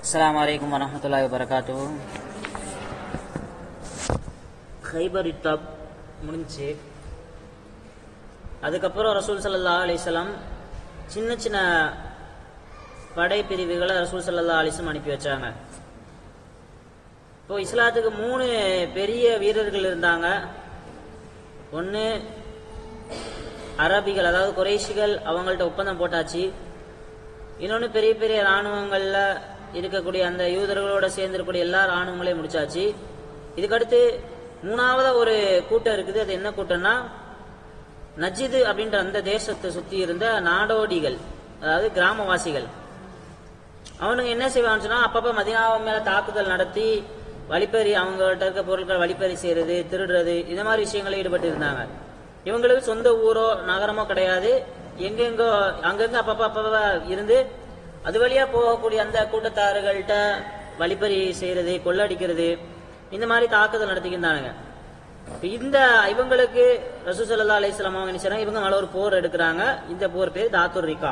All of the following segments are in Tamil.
அஸ்ஸலாமு அலைக்கும் வரஹ்மத்துல்லாஹி வரகாத்து ஹைபர் யுத்தம் முடிஞ்சுச்சு அதுக்கப்புறம் ரசூல் ஸல்லல்லாஹு அலைஹி வஸல்லம் சின்ன சின்ன படை பிரிவுகளை ரசூல் ஸல்லல்லாஹு அலைஹி வஸல்லம் அனுப்பி வச்சாங்க இப்போ இஸ்லாத்துக்கு மூணு பெரிய வீரர்கள் இருந்தாங்க ஒன்று அரபிகள் அதாவது குறைஷிகள் அவங்கள்ட்ட ஒப்பந்தம் போட்டாச்சு இன்னொன்று பெரிய பெரிய இராணுவங்களில் இருக்கக்கூடிய அந்த யூதர்களோட சேர்ந்திருக்கக்கூடிய எல்லா இராணுவங்களையும் முடிச்சாச்சு இதுக்கடுத்து மூணாவது ஒரு கூட்டம் இருக்குது அது என்ன கூட்டம்னா நஜிது அப்படின்ற அந்த தேசத்தை சுற்றி இருந்த நாடோடிகள் அதாவது கிராமவாசிகள் அவனுங்க என்ன செய்வான்னு சொன்னா அப்பப்ப மதினாவை மேல தாக்குதல் நடத்தி வழிப்பறி அவங்கள்ட்ட இருக்க பொருட்கள் வழிப்பறி செய்யறது திருடுறது இந்த மாதிரி விஷயங்களில் ஈடுபட்டு இருந்தாங்க இவங்களுக்கு சொந்த ஊரோ நகரமோ கிடையாது எங்கெங்கோ அங்கங்க அப்பப்ப அப்பப்ப இருந்து அது வழியா போகக்கூடிய அந்த கூட்டத்தார்கள்ட்ட வழிப்பறி செய்யறது கொள்ளடிக்கிறது இந்த மாதிரி தாக்குதல் நடத்திக்கிட்டானுங்க இப்ப இந்த இவங்களுக்கு ரசூ சல்லா அலிஸ்லாம் அவங்க என்ன செய்றாங்க இவங்க மேல ஒரு போர் எடுக்கிறாங்க இந்த போர் பேர் தாத்துர் ரிகா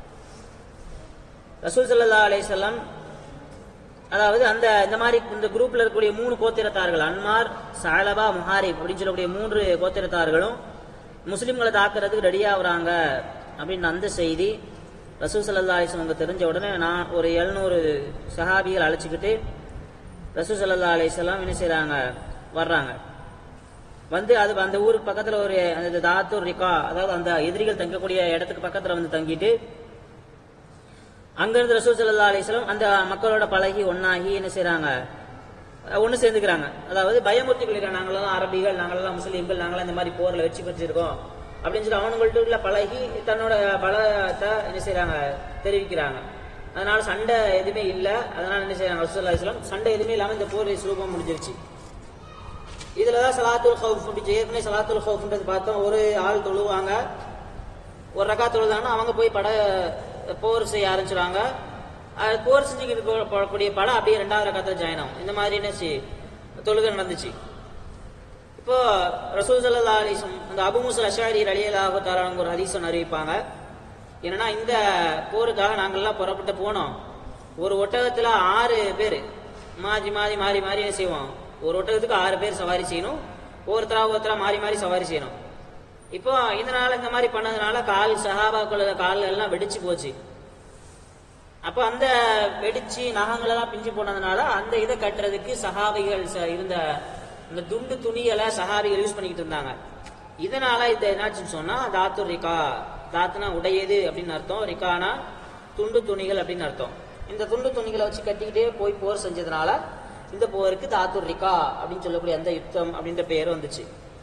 ரசூல் சல்லா அலிசல்லாம் அதாவது அந்த இந்த மாதிரி இந்த குரூப்ல இருக்கக்கூடிய மூணு கோத்திரத்தார்கள் அன்மார் சாலபா முஹாரிப் அப்படின்னு சொல்லக்கூடிய மூன்று கோத்திரத்தார்களும் முஸ்லிம்களை தாக்குறதுக்கு ரெடியா வராங்க அப்படின்னு அந்த செய்தி ரசூல் சல்லா அலிஸ்லாம் அவங்க தெரிஞ்ச உடனே நான் ஒரு எழுநூறு சஹாபிகள் அழைச்சிக்கிட்டு ரசூல் சல்லா அலிஸ்லாம் என்ன செய்றாங்க வர்றாங்க வந்து அது அந்த ஊருக்கு பக்கத்துல ஒரு அந்த தாத்தூர் ரிகா அதாவது அந்த எதிரிகள் தங்கக்கூடிய இடத்துக்கு பக்கத்துல வந்து தங்கிட்டு அங்கிருந்து ரசூல் சல்லா அலிஸ்லாம் அந்த மக்களோட பழகி ஒன்னாகி என்ன செய்றாங்க ஒன்று சேர்ந்துக்கிறாங்க அதாவது பயமுறுத்தி கொள்கிறாங்க நாங்களாம் அரபிகள் நாங்களாம் முஸ்லீம்கள் நாங்களாம் இந்த மாதிரி போர்ல வெற்றி பெற்றிருக்கோம் அப்படின்னு சொல்லி அவனுங்கள்ட்ட உள்ள பழகி தன்னோட பலத்தை என்ன செய்றாங்க தெரிவிக்கிறாங்க அதனால சண்டை எதுவுமே இல்லை அதனால என்ன செய்றாங்க ரசூல் அலிஸ்லாம் சண்டை எதுவுமே இல்லாம இந்த போர் சுரூபம் முடிஞ்சிருச்சு இதுலதான் சலாத்துல் ஹவுஃப் அப்படி ஏற்கனவே சலாத்துல் ஹவுஃப்ன்றது பார்த்தோம் ஒரு ஆள் தொழுவாங்க ஒரு ரக்கா தொழுதாங்கன்னா அவங்க போய் பட போர் செய்ய ஆரம்பிச்சிருவாங்க அது போர் செஞ்சுக்கிட்டு போகக்கூடிய படம் அப்படியே ரெண்டாவது ரக்கத்துல ஜாயின் ஆகும் இந்த மாதிரி என்ன செய்ய தொழுகை நடந்துச்சு இப்போ ரசூல் சல்லா அலிசம் அந்த அபு முசல் அஷாரி அலியலாக தாராங்க ஒரு ஹதீசன் அறிவிப்பாங்க என்னன்னா இந்த போருக்காக நாங்கள்லாம் புறப்பட்டு போனோம் ஒரு ஒட்டகத்துல ஆறு பேர் மாறி மாறி மாறி மாறி என்ன செய்வோம் ஒரு ஒட்டகத்துக்கு ஆறு பேர் சவாரி செய்யணும் ஒருத்தரா ஒருத்தரா மாறி மாறி சவாரி செய்யணும் இப்போ இதனால இந்த மாதிரி பண்ணதுனால கால் சஹாபாக்கள கால் எல்லாம் வெடிச்சு போச்சு அப்போ அந்த வெடிச்சு நகங்கள் எல்லாம் பிஞ்சு போனதுனால அந்த இதை கட்டுறதுக்கு சஹாபிகள் ச- இருந்த இந்த துண்டு துணிகளை சஹாபிகள் யூஸ் பண்ணிக்கிட்டு இருந்தாங்க இதனால இது என்னாச்சுன்னு சொன்னா தாத்து ரிகா தாத்துனா உடையது அப்படின்னு அர்த்தம் ரிகானா துண்டு துணிகள் அப்படின்னு அர்த்தம் இந்த துண்டு துணிகளை வச்சு கட்டிக்கிட்டே போய் போர் செஞ்சதுனால இந்த போருக்கு தாத்துர் ரிகா அப்படின்னு சொல்லக்கூடிய அந்த யுத்தம் அப்படின்ற பெயர் வந்துச்சு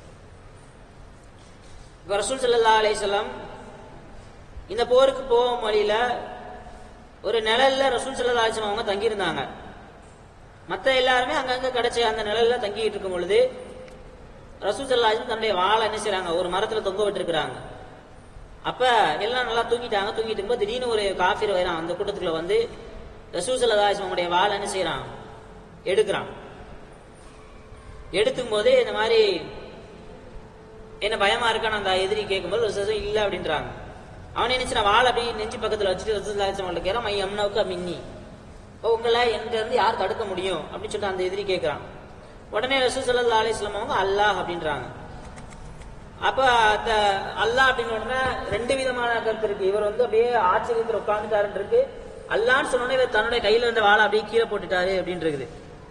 இப்ப ரசூல் ஸல்லல்லாஹு அலைஹி வஸல்லம் இந்த போருக்கு போகும் வழியில ஒரு நிழல்ல ரசூல் ஸல்லல்லாஹு அலைஹி வஸல்லம் அவங்க தங்கி இருந்தாங்க மத்த எல்லாருமே அங்கங்க கிடைச்ச அந்த நிழல்ல தங்கிட்டு இருக்கும் பொழுது ரசூல் ஸல்லல்லாஹு அலைஹி வஸல்லம் தன்னுடைய வாளை என்ன செய்றாங்க ஒரு மரத்துல தொங்க விட்டுருக்காங்க அப்ப எல்லாம் நல்லா தூங்கிட்டாங்க தூங்கிட்டு இருக்கும்போது திடீர்னு ஒரு காஃபிர் வரான் அந்த கூட்டத்துக்குள்ள வந்து ரசூல் ஸல்லல்லாஹு அலைஹி வஸல்லம் அவங்களுடைய வாளை என்ன செய்யறான் எடுக்கிறான் எடுத்தும் போது இந்த மாதிரி என்ன பயமா இருக்கான்னு அந்த எதிரி கேட்கும்போது ரசூல் இல்ல அப்படின்றாங்க அவன் நினைச்சு நான் வாள் அப்படி நெஞ்சு பக்கத்துல வச்சுட்டு ரசூல் அவங்கள்ட்ட கேட்கறான் மை அம்னாவுக்கு மின்னி இப்போ உங்களை என்கிட்ட இருந்து யார் தடுக்க முடியும் அப்படின்னு சொல்லிட்டு அந்த எதிரி கேட்கறான் உடனே ரசூல் சல்லா அலிஸ்லாம் அவங்க அல்லாஹ் அப்படின்றாங்க அப்ப அந்த அல்லாஹ் அப்படின்னு உடனே ரெண்டு விதமான கருத்து இருக்கு இவர் வந்து அப்படியே ஆச்சரியத்தில் உட்கார்ந்துட்டாருன்னு இருக்கு அல்லான்னு சொன்னோடனே இவர் தன்னுடைய கையில இருந்த வாளை அப்படியே கீழே போட்டுட்டாரு அப்படின்னு இருக்குது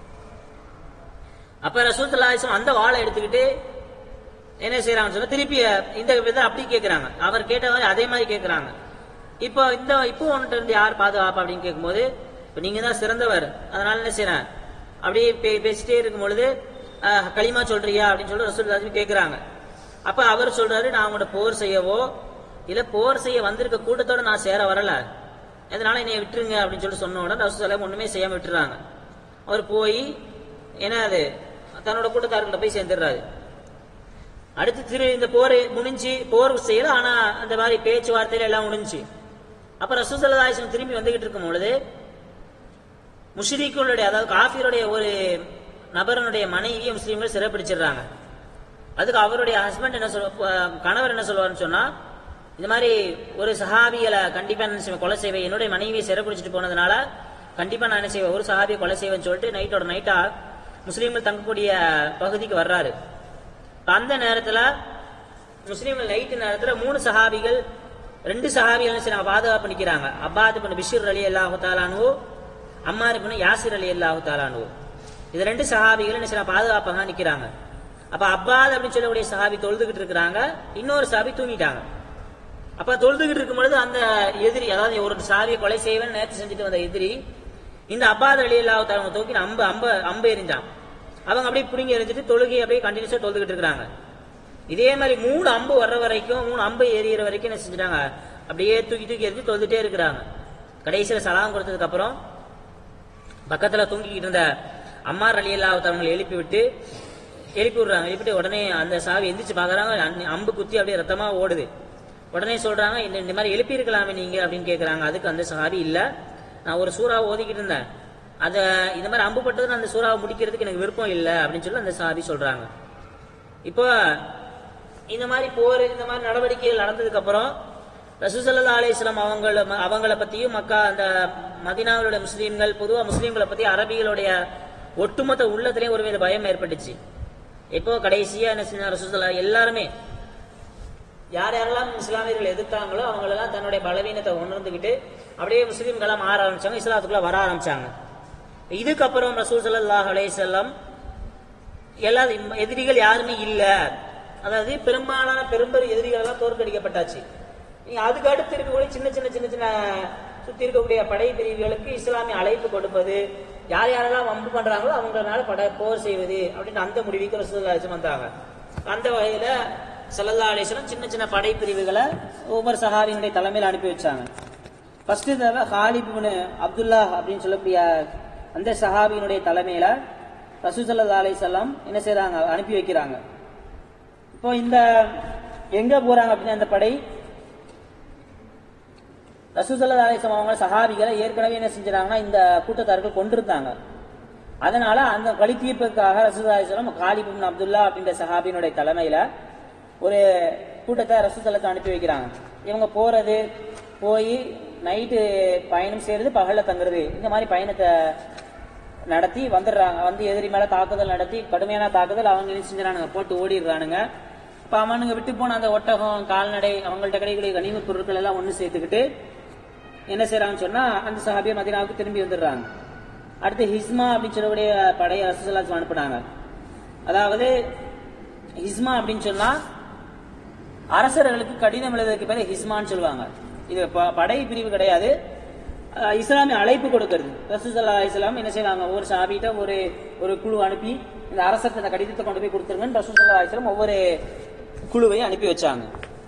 அப்ப ரசூல் சல்லா அலிஸ்லாம் அந்த வாளை எடுத்துக்கிட்டு என்ன செய்யறாங்கன்னு சொன்னா திருப்பி இந்த விதை அப்படி கேட்கறாங்க அவர் கேட்ட மாதிரி அதே மாதிரி கேட்கறாங்க இப்போ இந்த இப்போ உன்கிட்ட இருந்து யார் பாதுகாப்பு அப்படின்னு கேட்கும்போது இப்போ நீங்க தான் சிறந்தவர் அதனால என்ன செய்யறேன் அப்படியே பே- பேசிட்டே இருக்கும் பொழுது அஹ், களிமா சொல்றியா அப்படின்னு சொல்லி ரசூல் கேட்கறாங்க அப்ப அவர் சொல்றாரு நான் உங்களோட போர் செய்யவோ இல்ல போர் செய்ய வந்திருக்க கூட்டத்தோட நான் சேர வரல அதனால என்னைய விட்டுருங்க அப்படின்னு சொல்லி சொன்ன உடனே ரசூல் ஒண்ணுமே செய்யாம விட்டுறாங்க அவர் போய் என்ன அது தன்னோட கூட்டத்தார்கிட்ட போய் சேர்ந்துடுறாரு அடுத்து திரு இந்த போர் முடிஞ்சு போர் செய்யல ஆனா அந்த மாதிரி பேச்சுவார்த்தையில எல்லாம் முடிஞ்சு அப்ப ரசூசல்லாசன் திரும்பி வந்துகிட்டு இருக்கும் பொழுது முஷ்ரீக்குடைய அதாவது காஃபியருடைய ஒரு நபரனுடைய மனைவியை முஸ்லீம்கள் சிறைப்பிடிச்சிடுறாங்க அதுக்கு அவருடைய ஹஸ்பண்ட் என்ன சொல்ல ப- கணவர் என்ன சொல்லுவாருன்னு சொன்னா இந்த மாதிரி ஒரு சஹாபிகளை கண்டிப்பா என்ன செய்வேன், கொலை செய்வேன் என்னுடைய மனைவியை சிறைப்பிடிச்சிட்டு போனதுனால கண்டிப்பா நான் என்ன செய்வேன் ஒரு சஹாபியை கொலை செய்வேன்னு சொல்லிட்டு நைட்டோட நைட்டா முஸ்லீம்கள் தங்கக்கூடிய பகுதிக்கு வர்றாரு இப்ப அந்த நேரத்துல முஸ்லீம்கள் நைட்டு நேரத்துல மூணு சஹாபிகள் ரெண்டு சஹாபிகள் என்ன செய்றாங்க பாதுகாப்பு நிக்கிறாங்க அப்பாது பண்ண பிஷிர் அலி அல்லாஹு தாலானுவோ அம்மாரு பண்ண யாசிர் அலி அல்லாஹு தாலானுவோ இது ரெண்டு சஹாபிகள் என்ன செய்யறாங்க பாதுகாப்பாக நிக்கிறாங்க அப்ப அப்பாத் அப்படின்னு சொல்லக்கூடிய சஹாபி தொழுதுகிட்டு இருக்கிறாங்க இன்னொரு சஹாபி தூங்கிட்டாங்க அப்ப தொழுதுகிட்டு இருக்கும் பொழுது அந்த எதிரி அதாவது ஒரு சாவியை கொலை செய்வேன் நேற்று செஞ்சுட்டு வந்த எதிரி இந்த அப்பாத அலி அல்லாஹு தாலா தூக்கி அம்பு அம்ப அம்பு எரிஞ்சான் அவங்க அப்படியே பிடுங்கி எரிஞ்சிட்டு தொழுகை அப்படியே கண்டினியூஸா தொழுதுகிட்டு இருக்கிறாங்க இதே மாதிரி மூணு அம்பு வர்ற வரைக்கும் மூணு அம்பு எரியிற வரைக்கும் என்ன செஞ்சுட்டாங்க அப்படியே தூக்கி தூக்கி எரிஞ்சு தொழுதுட்டே இருக்கிறாங்க கடைசியில சலாம் கொடுத்ததுக்கு அப்புறம் பக்கத்துல தூங்கிக்கிட்டு இருந்த அம்மார் அலி அல்லா அவங்களை எழுப்பி விட்டு எழுப்பி விடுறாங்க எழுப்பிட்டு உடனே அந்த சாவி எந்திரிச்சு பாக்குறாங்க அன்~ அம்பு குத்தி அப்படியே ரத்தமா ஓடுது உடனே சொல்றாங்க இந்த இந்த மாதிரி எழுப்பி இருக்கலாமே நீங்க அப்படின்னு கேக்குறாங்க அதுக்கு அந்த சாவி இல்ல நான் ஒரு சூறாவை ஓதிக்கிட்டு இருந்தேன் அத இந்த மாதிரி அம்பு பட்டது அந்த சூறாவை முடிக்கிறதுக்கு எனக்கு விருப்பம் இல்லை அப்படின்னு சொல்லி அந்த சாவி சொல்றாங்க இப்போ இந்த மாதிரி போர் இந்த மாதிரி நடவடிக்கைகள் நடந்ததுக்கு அப்புறம் ரசூசல்லா அலிஸ்லாம் அவங்கள அவங்கள பத்தியும் மக்கா அந்த மதினாவுடைய முஸ்லீம்கள் பொதுவா முஸ்லீம்களை பத்தி அரபிகளுடைய ஒட்டுமொத்த உள்ளத்திலேயும் ஒரு வித பயம் ஏற்பட்டுச்சு இப்போ கடைசியா என்ன செஞ்ச ரசூசல்லா எல்லாருமே யார் யாரெல்லாம் இஸ்லாமியர்கள் எதிர்த்தாங்களோ அவங்களெல்லாம் தன்னுடைய பலவீனத்தை உணர்ந்துகிட்டு அப்படியே முஸ்லீம்களா மாற ஆரம்பிச்சாங்க இஸ்லாத்துக்குள்ள வர ஆரம்பிச்சாங்க இதுக்கப்புறம் ரசூல் ஸல்லல்லாஹு அலைஹி வஸல்லம் எல்லா எதிரிகள் யாருமே இல்ல அதாவது பெரும்பாலான பெரும்பெரும் எதிரிகள் எல்லாம் தோற்கடிக்கப்பட்டாச்சு நீங்க அதுக்கு அடுத்து இருக்கக்கூடிய சின்ன சின்ன சின்ன சின்ன சுத்தி இருக்கக்கூடிய படை பிரிவுகளுக்கு இஸ்லாமிய அழைப்பு கொடுப்பது யார் யாரெல்லாம் வம்பு பண்றாங்களோ அவங்களால பட போர் செய்வது அப்படின்னு அந்த முடிவுக்கு ரசூலுல்லாஹி அலைஹி வந்தாங்க அந்த வகையில ஸல்லல்லாஹு அலைஹி வஸல்லம் சின்ன சின்ன படை பிரிவுகளை ஒவ்வொரு சஹாபியினுடைய தலைமையில் அனுப்பி வச்சாங்க ஃபர்ஸ்ட் தடவை ஹாலிப் இப்னு அப்துல்லா அப்படின்னு சொல்லக்கூடிய அந்த சஹாபியினுடைய தலைமையில ரசூசல்லா அலைஹிஸ்ஸலாம் என்ன செய்றாங்க அனுப்பி வைக்கிறாங்க இப்போ இந்த எங்க போறாங்க அப்படின்னா அந்த படை ரசூசல்லா அலைஹிஸ்ஸலாம் அவங்க சஹாபிகளை ஏற்கனவே என்ன செஞ்சாங்கன்னா இந்த கூட்டத்தார்கள் கொண்டிருந்தாங்க அதனால அந்த வழி தீர்ப்புக்காக ரசூல்லா அலைஹிஸ்ஸலாம் காலிப் இப்னு அப்துல்லா அப்படின்ற சஹாபியினுடைய தலைமையில ஒரு கூட்டத்தை ரசூசல்லத்தை அனுப்பி வைக்கிறாங்க இவங்க போறது போய் நைட்டு பயணம் செய்யறது பகல்ல தங்குறது இந்த மாதிரி பயணத்தை நடத்தி வந்துடுறாங்க வந்து எதிரி மேல தாக்குதல் நடத்தி கடுமையான தாக்குதல் அவங்க என்ன செஞ்சுறானுங்க போட்டு ஓடிடுறானுங்க இப்ப அவனுங்க விட்டு போன அந்த ஒட்டகம் கால்நடை அவங்கள்ட்ட கிடைக்கக்கூடிய கனிம பொருட்கள் எல்லாம் ஒண்ணு சேர்த்துக்கிட்டு என்ன செய்யறாங்கன்னு சொன்னா அந்த சஹாபிய மதினாவுக்கு திரும்பி வந்துடுறாங்க அடுத்து ஹிஸ்மா அப்படின்னு சொல்லக்கூடிய படையை ரசூசல்லாஸ் அனுப்புனாங்க அதாவது ஹிஸ்மா அப்படின்னு சொன்னா அரசர்களுக்கு கடிதம் எழுதுறதுக்கு பேர் ஹிஸ்மான்னு சொல்லுவாங்க இது ப- படை பிரிவு கிடையாது அஹ் இஸ்லாமிய அழைப்பு கொடுக்கிறது ரசூசல்லா இஸ்லாம் என்ன செய்வாங்க ஒவ்வொரு சாபிட்ட ஒரு ஒரு குழு அனுப்பி இந்த அரசருக்கு அந்த கடிதத்தை கொண்டு போய் கொடுத்துருங்கன்னு ரசூசல்லா இஸ்லாம் ஒவ்வொரு குழுவையும் அனுப்பி வச்சாங்க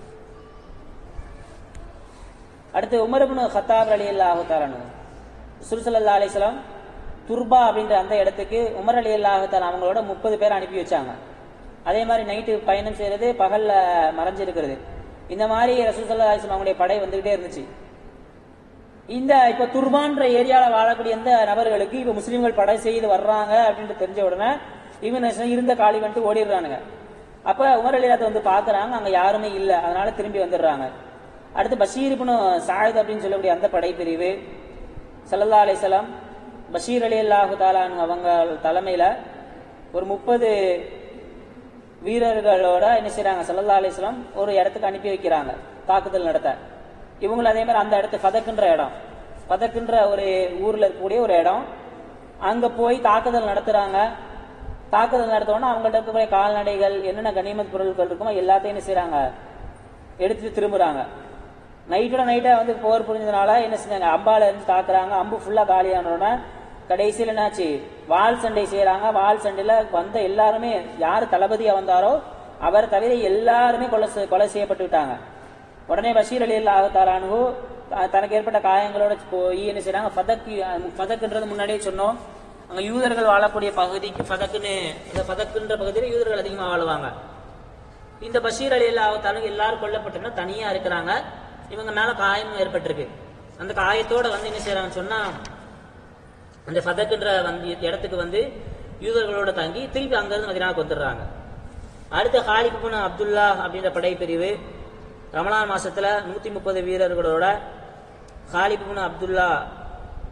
அடுத்து உமரபுன் ஹத்தாப் அலி அல்லாஹு தாலானு சுருசல்லா அலிஸ்லாம் துர்பா அப்படின்ற அந்த இடத்துக்கு உமர் அலி அல்லாஹு தாலா அவங்களோட முப்பது பேர் அனுப்பி வச்சாங்க அதே மாதிரி நைட்டு பயணம் செய்யறது பகல்ல மறைஞ்சிருக்கிறது இந்த மாதிரி ரசூசல்லா அலிஸ்லாம் அவங்களுடைய படை வந்துகிட்டே இருந்துச்சு இந்த இப்ப துர்பான்ற ஏரியால வாழக்கூடிய எந்த நபர்களுக்கு இப்ப முஸ்லீம்கள் படை செய்து வர்றாங்க அப்படின்னு தெரிஞ்ச உடனே இவன் இருந்த காலி வந்துட்டு ஓடிடுறானுங்க அப்ப உமர் அலிலாத்தை வந்து பாக்குறாங்க அங்க யாருமே இல்ல அதனால திரும்பி வந்துடுறாங்க அடுத்து பஷீர் இப்னு சாயித் அப்படின்னு சொல்லக்கூடிய அந்த படைப்பிரிவு சல்லல்லா அலிசலாம் பஷீர் அலி அல்லாஹு தாலான் அவங்க தலைமையில ஒரு முப்பது வீரர்களோட என்ன செய்றாங்க சல்லல்லா அலிஸ்லாம் ஒரு இடத்துக்கு அனுப்பி வைக்கிறாங்க தாக்குதல் நடத்த இவங்களும் அதே மாதிரி அந்த இடத்து ஃபதக்குன்ற இடம் ஃபதக்குன்ற ஒரு ஊர்ல இருக்கக்கூடிய ஒரு இடம் அங்க போய் தாக்குதல் நடத்துறாங்க தாக்குதல் நடத்தோன்னா அவங்கள்ட்ட இருக்கக்கூடிய கால்நடைகள் என்னென்ன கனிமத் பொருட்கள் இருக்குமோ எல்லாத்தையும் என்ன செய்றாங்க எடுத்து திரும்புறாங்க நைட்டோட நைட்டா வந்து போர் புரிஞ்சதுனால என்ன செஞ்சாங்க அம்பால இருந்து தாக்குறாங்க அம்பு ஃபுல்லா காலியானோட கடைசியில் என்னாச்சு வால் சண்டை செய்யறாங்க வால் சண்டையில வந்த எல்லாருமே யார் தளபதியா வந்தாரோ அவர் தவிர எல்லாருமே கொலை செய்- கொலை செய்யப்பட்டு விட்டாங்க உடனே பஷீர் அலி அல்லாஹு தாலானு தனக்கு ஏற்பட்ட காயங்களோட போய் என்ன செய்றாங்க ஃபதக் ஃபதக்குன்றது முன்னாடியே சொன்னோம் அங்க யூதர்கள் வாழக்கூடிய பகுதிக்கு ஃபதக்குன்னு இந்த ஃபதக்குன்ற பகுதியில் யூதர்கள் அதிகமா வாழுவாங்க இந்த பஷீர் அலி அல்லாஹாலும் எல்லாரும் கொல்லப்பட்டோம்னா தனியா இருக்கிறாங்க இவங்க மேல காயம் ஏற்பட்டிருக்கு அந்த காயத்தோட வந்து என்ன செய்யறாங்கன்னு சொன்னா அந்த ஃபதக்குன்ற வந்து இடத்துக்கு வந்து யூதர்களோட தங்கி திருப்பி அங்கிருந்து மதினாவுக்கு வந்துடுறாங்க அடுத்த ஹாலிப் புன அப்துல்லா அப்படின்ற படைப்பிரிவு ரமலான் மாசத்துல நூத்தி முப்பது வீரர்களோட ஹாலிப் புன அப்துல்லா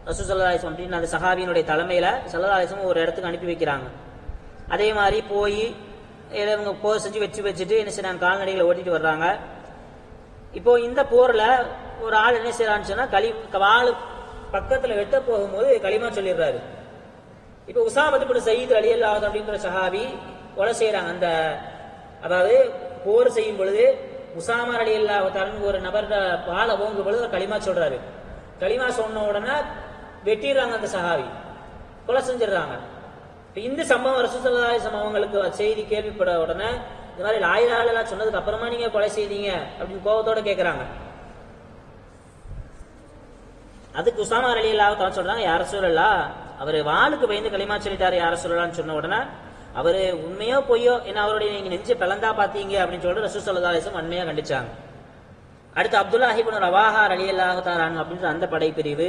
ரசூ சல்லாஹம் அப்படின்னு அந்த சஹாபியினுடைய தலைமையில சல்லதாலிசம் ஒரு இடத்துக்கு அனுப்பி வைக்கிறாங்க அதே மாதிரி போய் ஏதோ இவங்க போர் செஞ்சு வச்சு வச்சுட்டு என்ன செய்றாங்க கால்நடைகளை ஓட்டிட்டு வர்றாங்க இப்போ இந்த போர்ல ஒரு ஆள் என்ன செய்யறான்னு சொன்னா களி வாள் பக்கத்துல வெட்ட போகும்போது களிமா சொல்லிடுறாரு இப்போ உசாமத்து பின் சயீத் அலி அல்லாஹ் அப்படின்ற சஹாபி கொலை செய்யறாங்க அந்த அதாவது போர் செய்யும் பொழுது உசாமர் அலி அல்லாஹ் ஒரு நபர் வாழை ஓங்கும் பொழுது ஒரு களிமா சொல்றாரு களிமா சொன்ன உடனே வெட்டிடுறாங்க அந்த சஹாபி கொலை செஞ்சிடுறாங்க இப்ப இந்த சம்பவம் ரசூசல்லாஹி சம்பவங்களுக்கு செய்தி கேள்விப்பட உடனே இந்த மாதிரி லாயிலாளெல்லாம் சொன்னதுக்கு அப்புறமா நீங்க கொலை செய்தீங்க அப்படின்னு கோபத்தோட கேக்குறாங்க அதுக்கு உசாமா அலி அல்லாஹ் சொல்றாங்க யார சொல்லலா அவர் வாளுக்கு பயந்து களிமா சொல்லிட்டாரு யார சொல்லலாம்னு சொன்ன உடனே அவரு உண்மையோ பொய்யோ என்ன அவருடைய நீங்க நெஞ்சு பிளந்தா பாத்தீங்க அப்படின்னு சொல்லிட்டு ரசூ சல்லாஹம் உண்மையா கண்டிச்சாங்க அடுத்து அப்துல்லாஹிபின் ரவாஹா அலி அல்லாஹ் தாரான் அப்படின்ற அந்த படைப்பிரிவு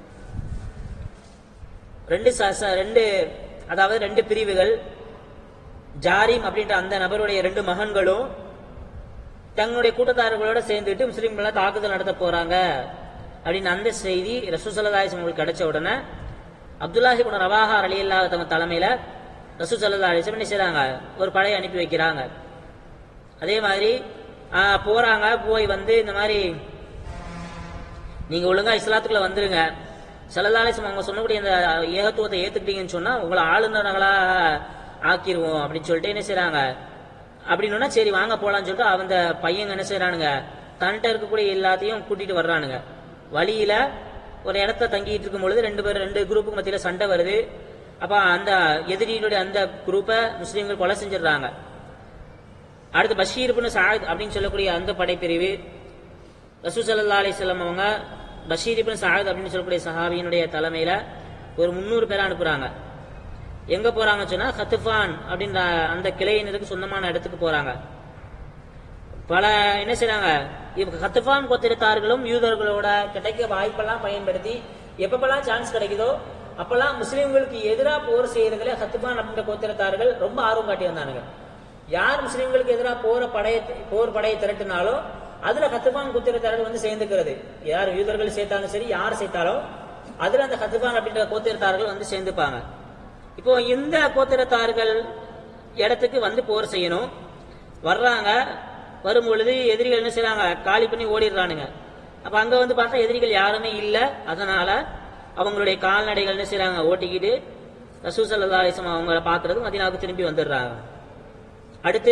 ரெண்டு ச- ச- ரெண்டு அதாவது ரெண்டு பிரிவுகள் ஜாரிம் அப்படின்ற அந்த நபருடைய ரெண்டு மகன்களும் தங்களுடைய கூட்டத்தாரர்களோட சேர்ந்துட்டு முஸ்லிம்களை தாக்குதல் நடத்த போறாங்க அப்படின்னு அந்த செய்தி ரசூசல்லாஹிஸ் உங்களுக்கு கிடைச்ச உடனே அப்துல்லாஹி குண ரவாஹா அலி அல்லாஹ் தங்க தலைமையில ரசூசல்லா அலிஸ்லம் என்ன செய்றாங்க ஒரு படையை அனுப்பி வைக்கிறாங்க அதே மாதிரி ஆஹ், போறாங்க போய் வந்து இந்த மாதிரி நீங்க ஒழுங்கா இஸ்லாத்துக்குள்ள வந்துருங்க சல்லல்லாஹிஸ்லம் அவங்க சொன்னக்கூடிய இந்த ஏகத்துவத்தை ஏத்துக்கிட்டீங்கன்னு சொன்னா உங்களை ஆளுநர்களா ஆக்கிருவோம் அப்படின்னு சொல்லிட்டு என்ன செய்றாங்க அப்படின்னா சரி வாங்க போலாம்னு சொல்லிட்டு அந்த பையங்க என்ன செய்றானுங்க தன்கிட்ட இருக்கக்கூடிய எல்லாத்தையும் கூட்டிட்டு வர்றானுங்க வழியில ஒரு இடத்த தங்கிட்டு இருக்கும் பொழுது ரெண்டு பேர் ரெண்டு குரூப்புக்கு மத்தியில சண்டை வருது அப்ப அந்த எதிரியினுடைய அந்த குரூப்பை முஸ்லீம்கள் கொலை செஞ்சிடுறாங்க அடுத்து பஷீர் இப்னு சாத் அப்படின்னு சொல்லக்கூடிய அந்த படைப்பிரிவு ரசூ சல்லா அலிஸ்லாம் அவங்க பஷீர் இப்னு சாத் அப்படின்னு சொல்லக்கூடிய சஹாபியினுடைய தலைமையில ஒரு முந்நூறு பேரை அனுப்புறாங்க எங்க போறாங்கன்னு சொன்னா ஹத்துஃபான் அப்படின்ற அந்த கிளையினருக்கு சொந்தமான இடத்துக்கு போறாங்க பல என்ன செய்றாங்க இப்ப ஹத்துஃபான் கோத்திரத்தார்களும் யூதர்களோட கிடைக்க வாய்ப்பெல்லாம் பயன்படுத்தி எப்பப்பெல்லாம் சான்ஸ் கிடைக்குதோ அப்பெல்லாம் முஸ்லிம்களுக்கு எதிராக போர் செய்யறதுல ஹத்துஃபான் அப்படின்ற கோத்திரத்தார்கள் ரொம்ப ஆர்வம் காட்டி வந்தானுங்க யார் முஸ்லிம்களுக்கு எதிராக போற படையை போர் படையை திரட்டினாலும் அதுல ஹத்துபான் கோத்திரத்தார்கள் வந்து சேர்ந்துக்கிறது யார் யூதர்கள் சேர்த்தாலும் சரி யார் சேர்த்தாலும் அதுல அந்த ஹத்துபான் அப்படின்ற கோத்திரத்தார்கள் வந்து சேர்ந்துப்பாங்க இப்போ இந்த கோத்திரத்தார்கள் இடத்துக்கு வந்து போர் செய்யணும் வர்றாங்க வரும் பொழுது எதிரிகள் என்ன செய்றாங்க காலி பண்ணி ஓடிடுறானுங்க அப்ப அங்க வந்து பார்த்தா எதிரிகள் யாருமே இல்ல அதனால அவங்களுடைய கால்நடைகள் என்ன செய்றாங்க ஓட்டிக்கிட்டு ரசூசல்லா அலிஸ்லாம் அவங்கள பாக்குறது மதினாவுக்கு திரும்பி வந்துடுறாங்க அடுத்து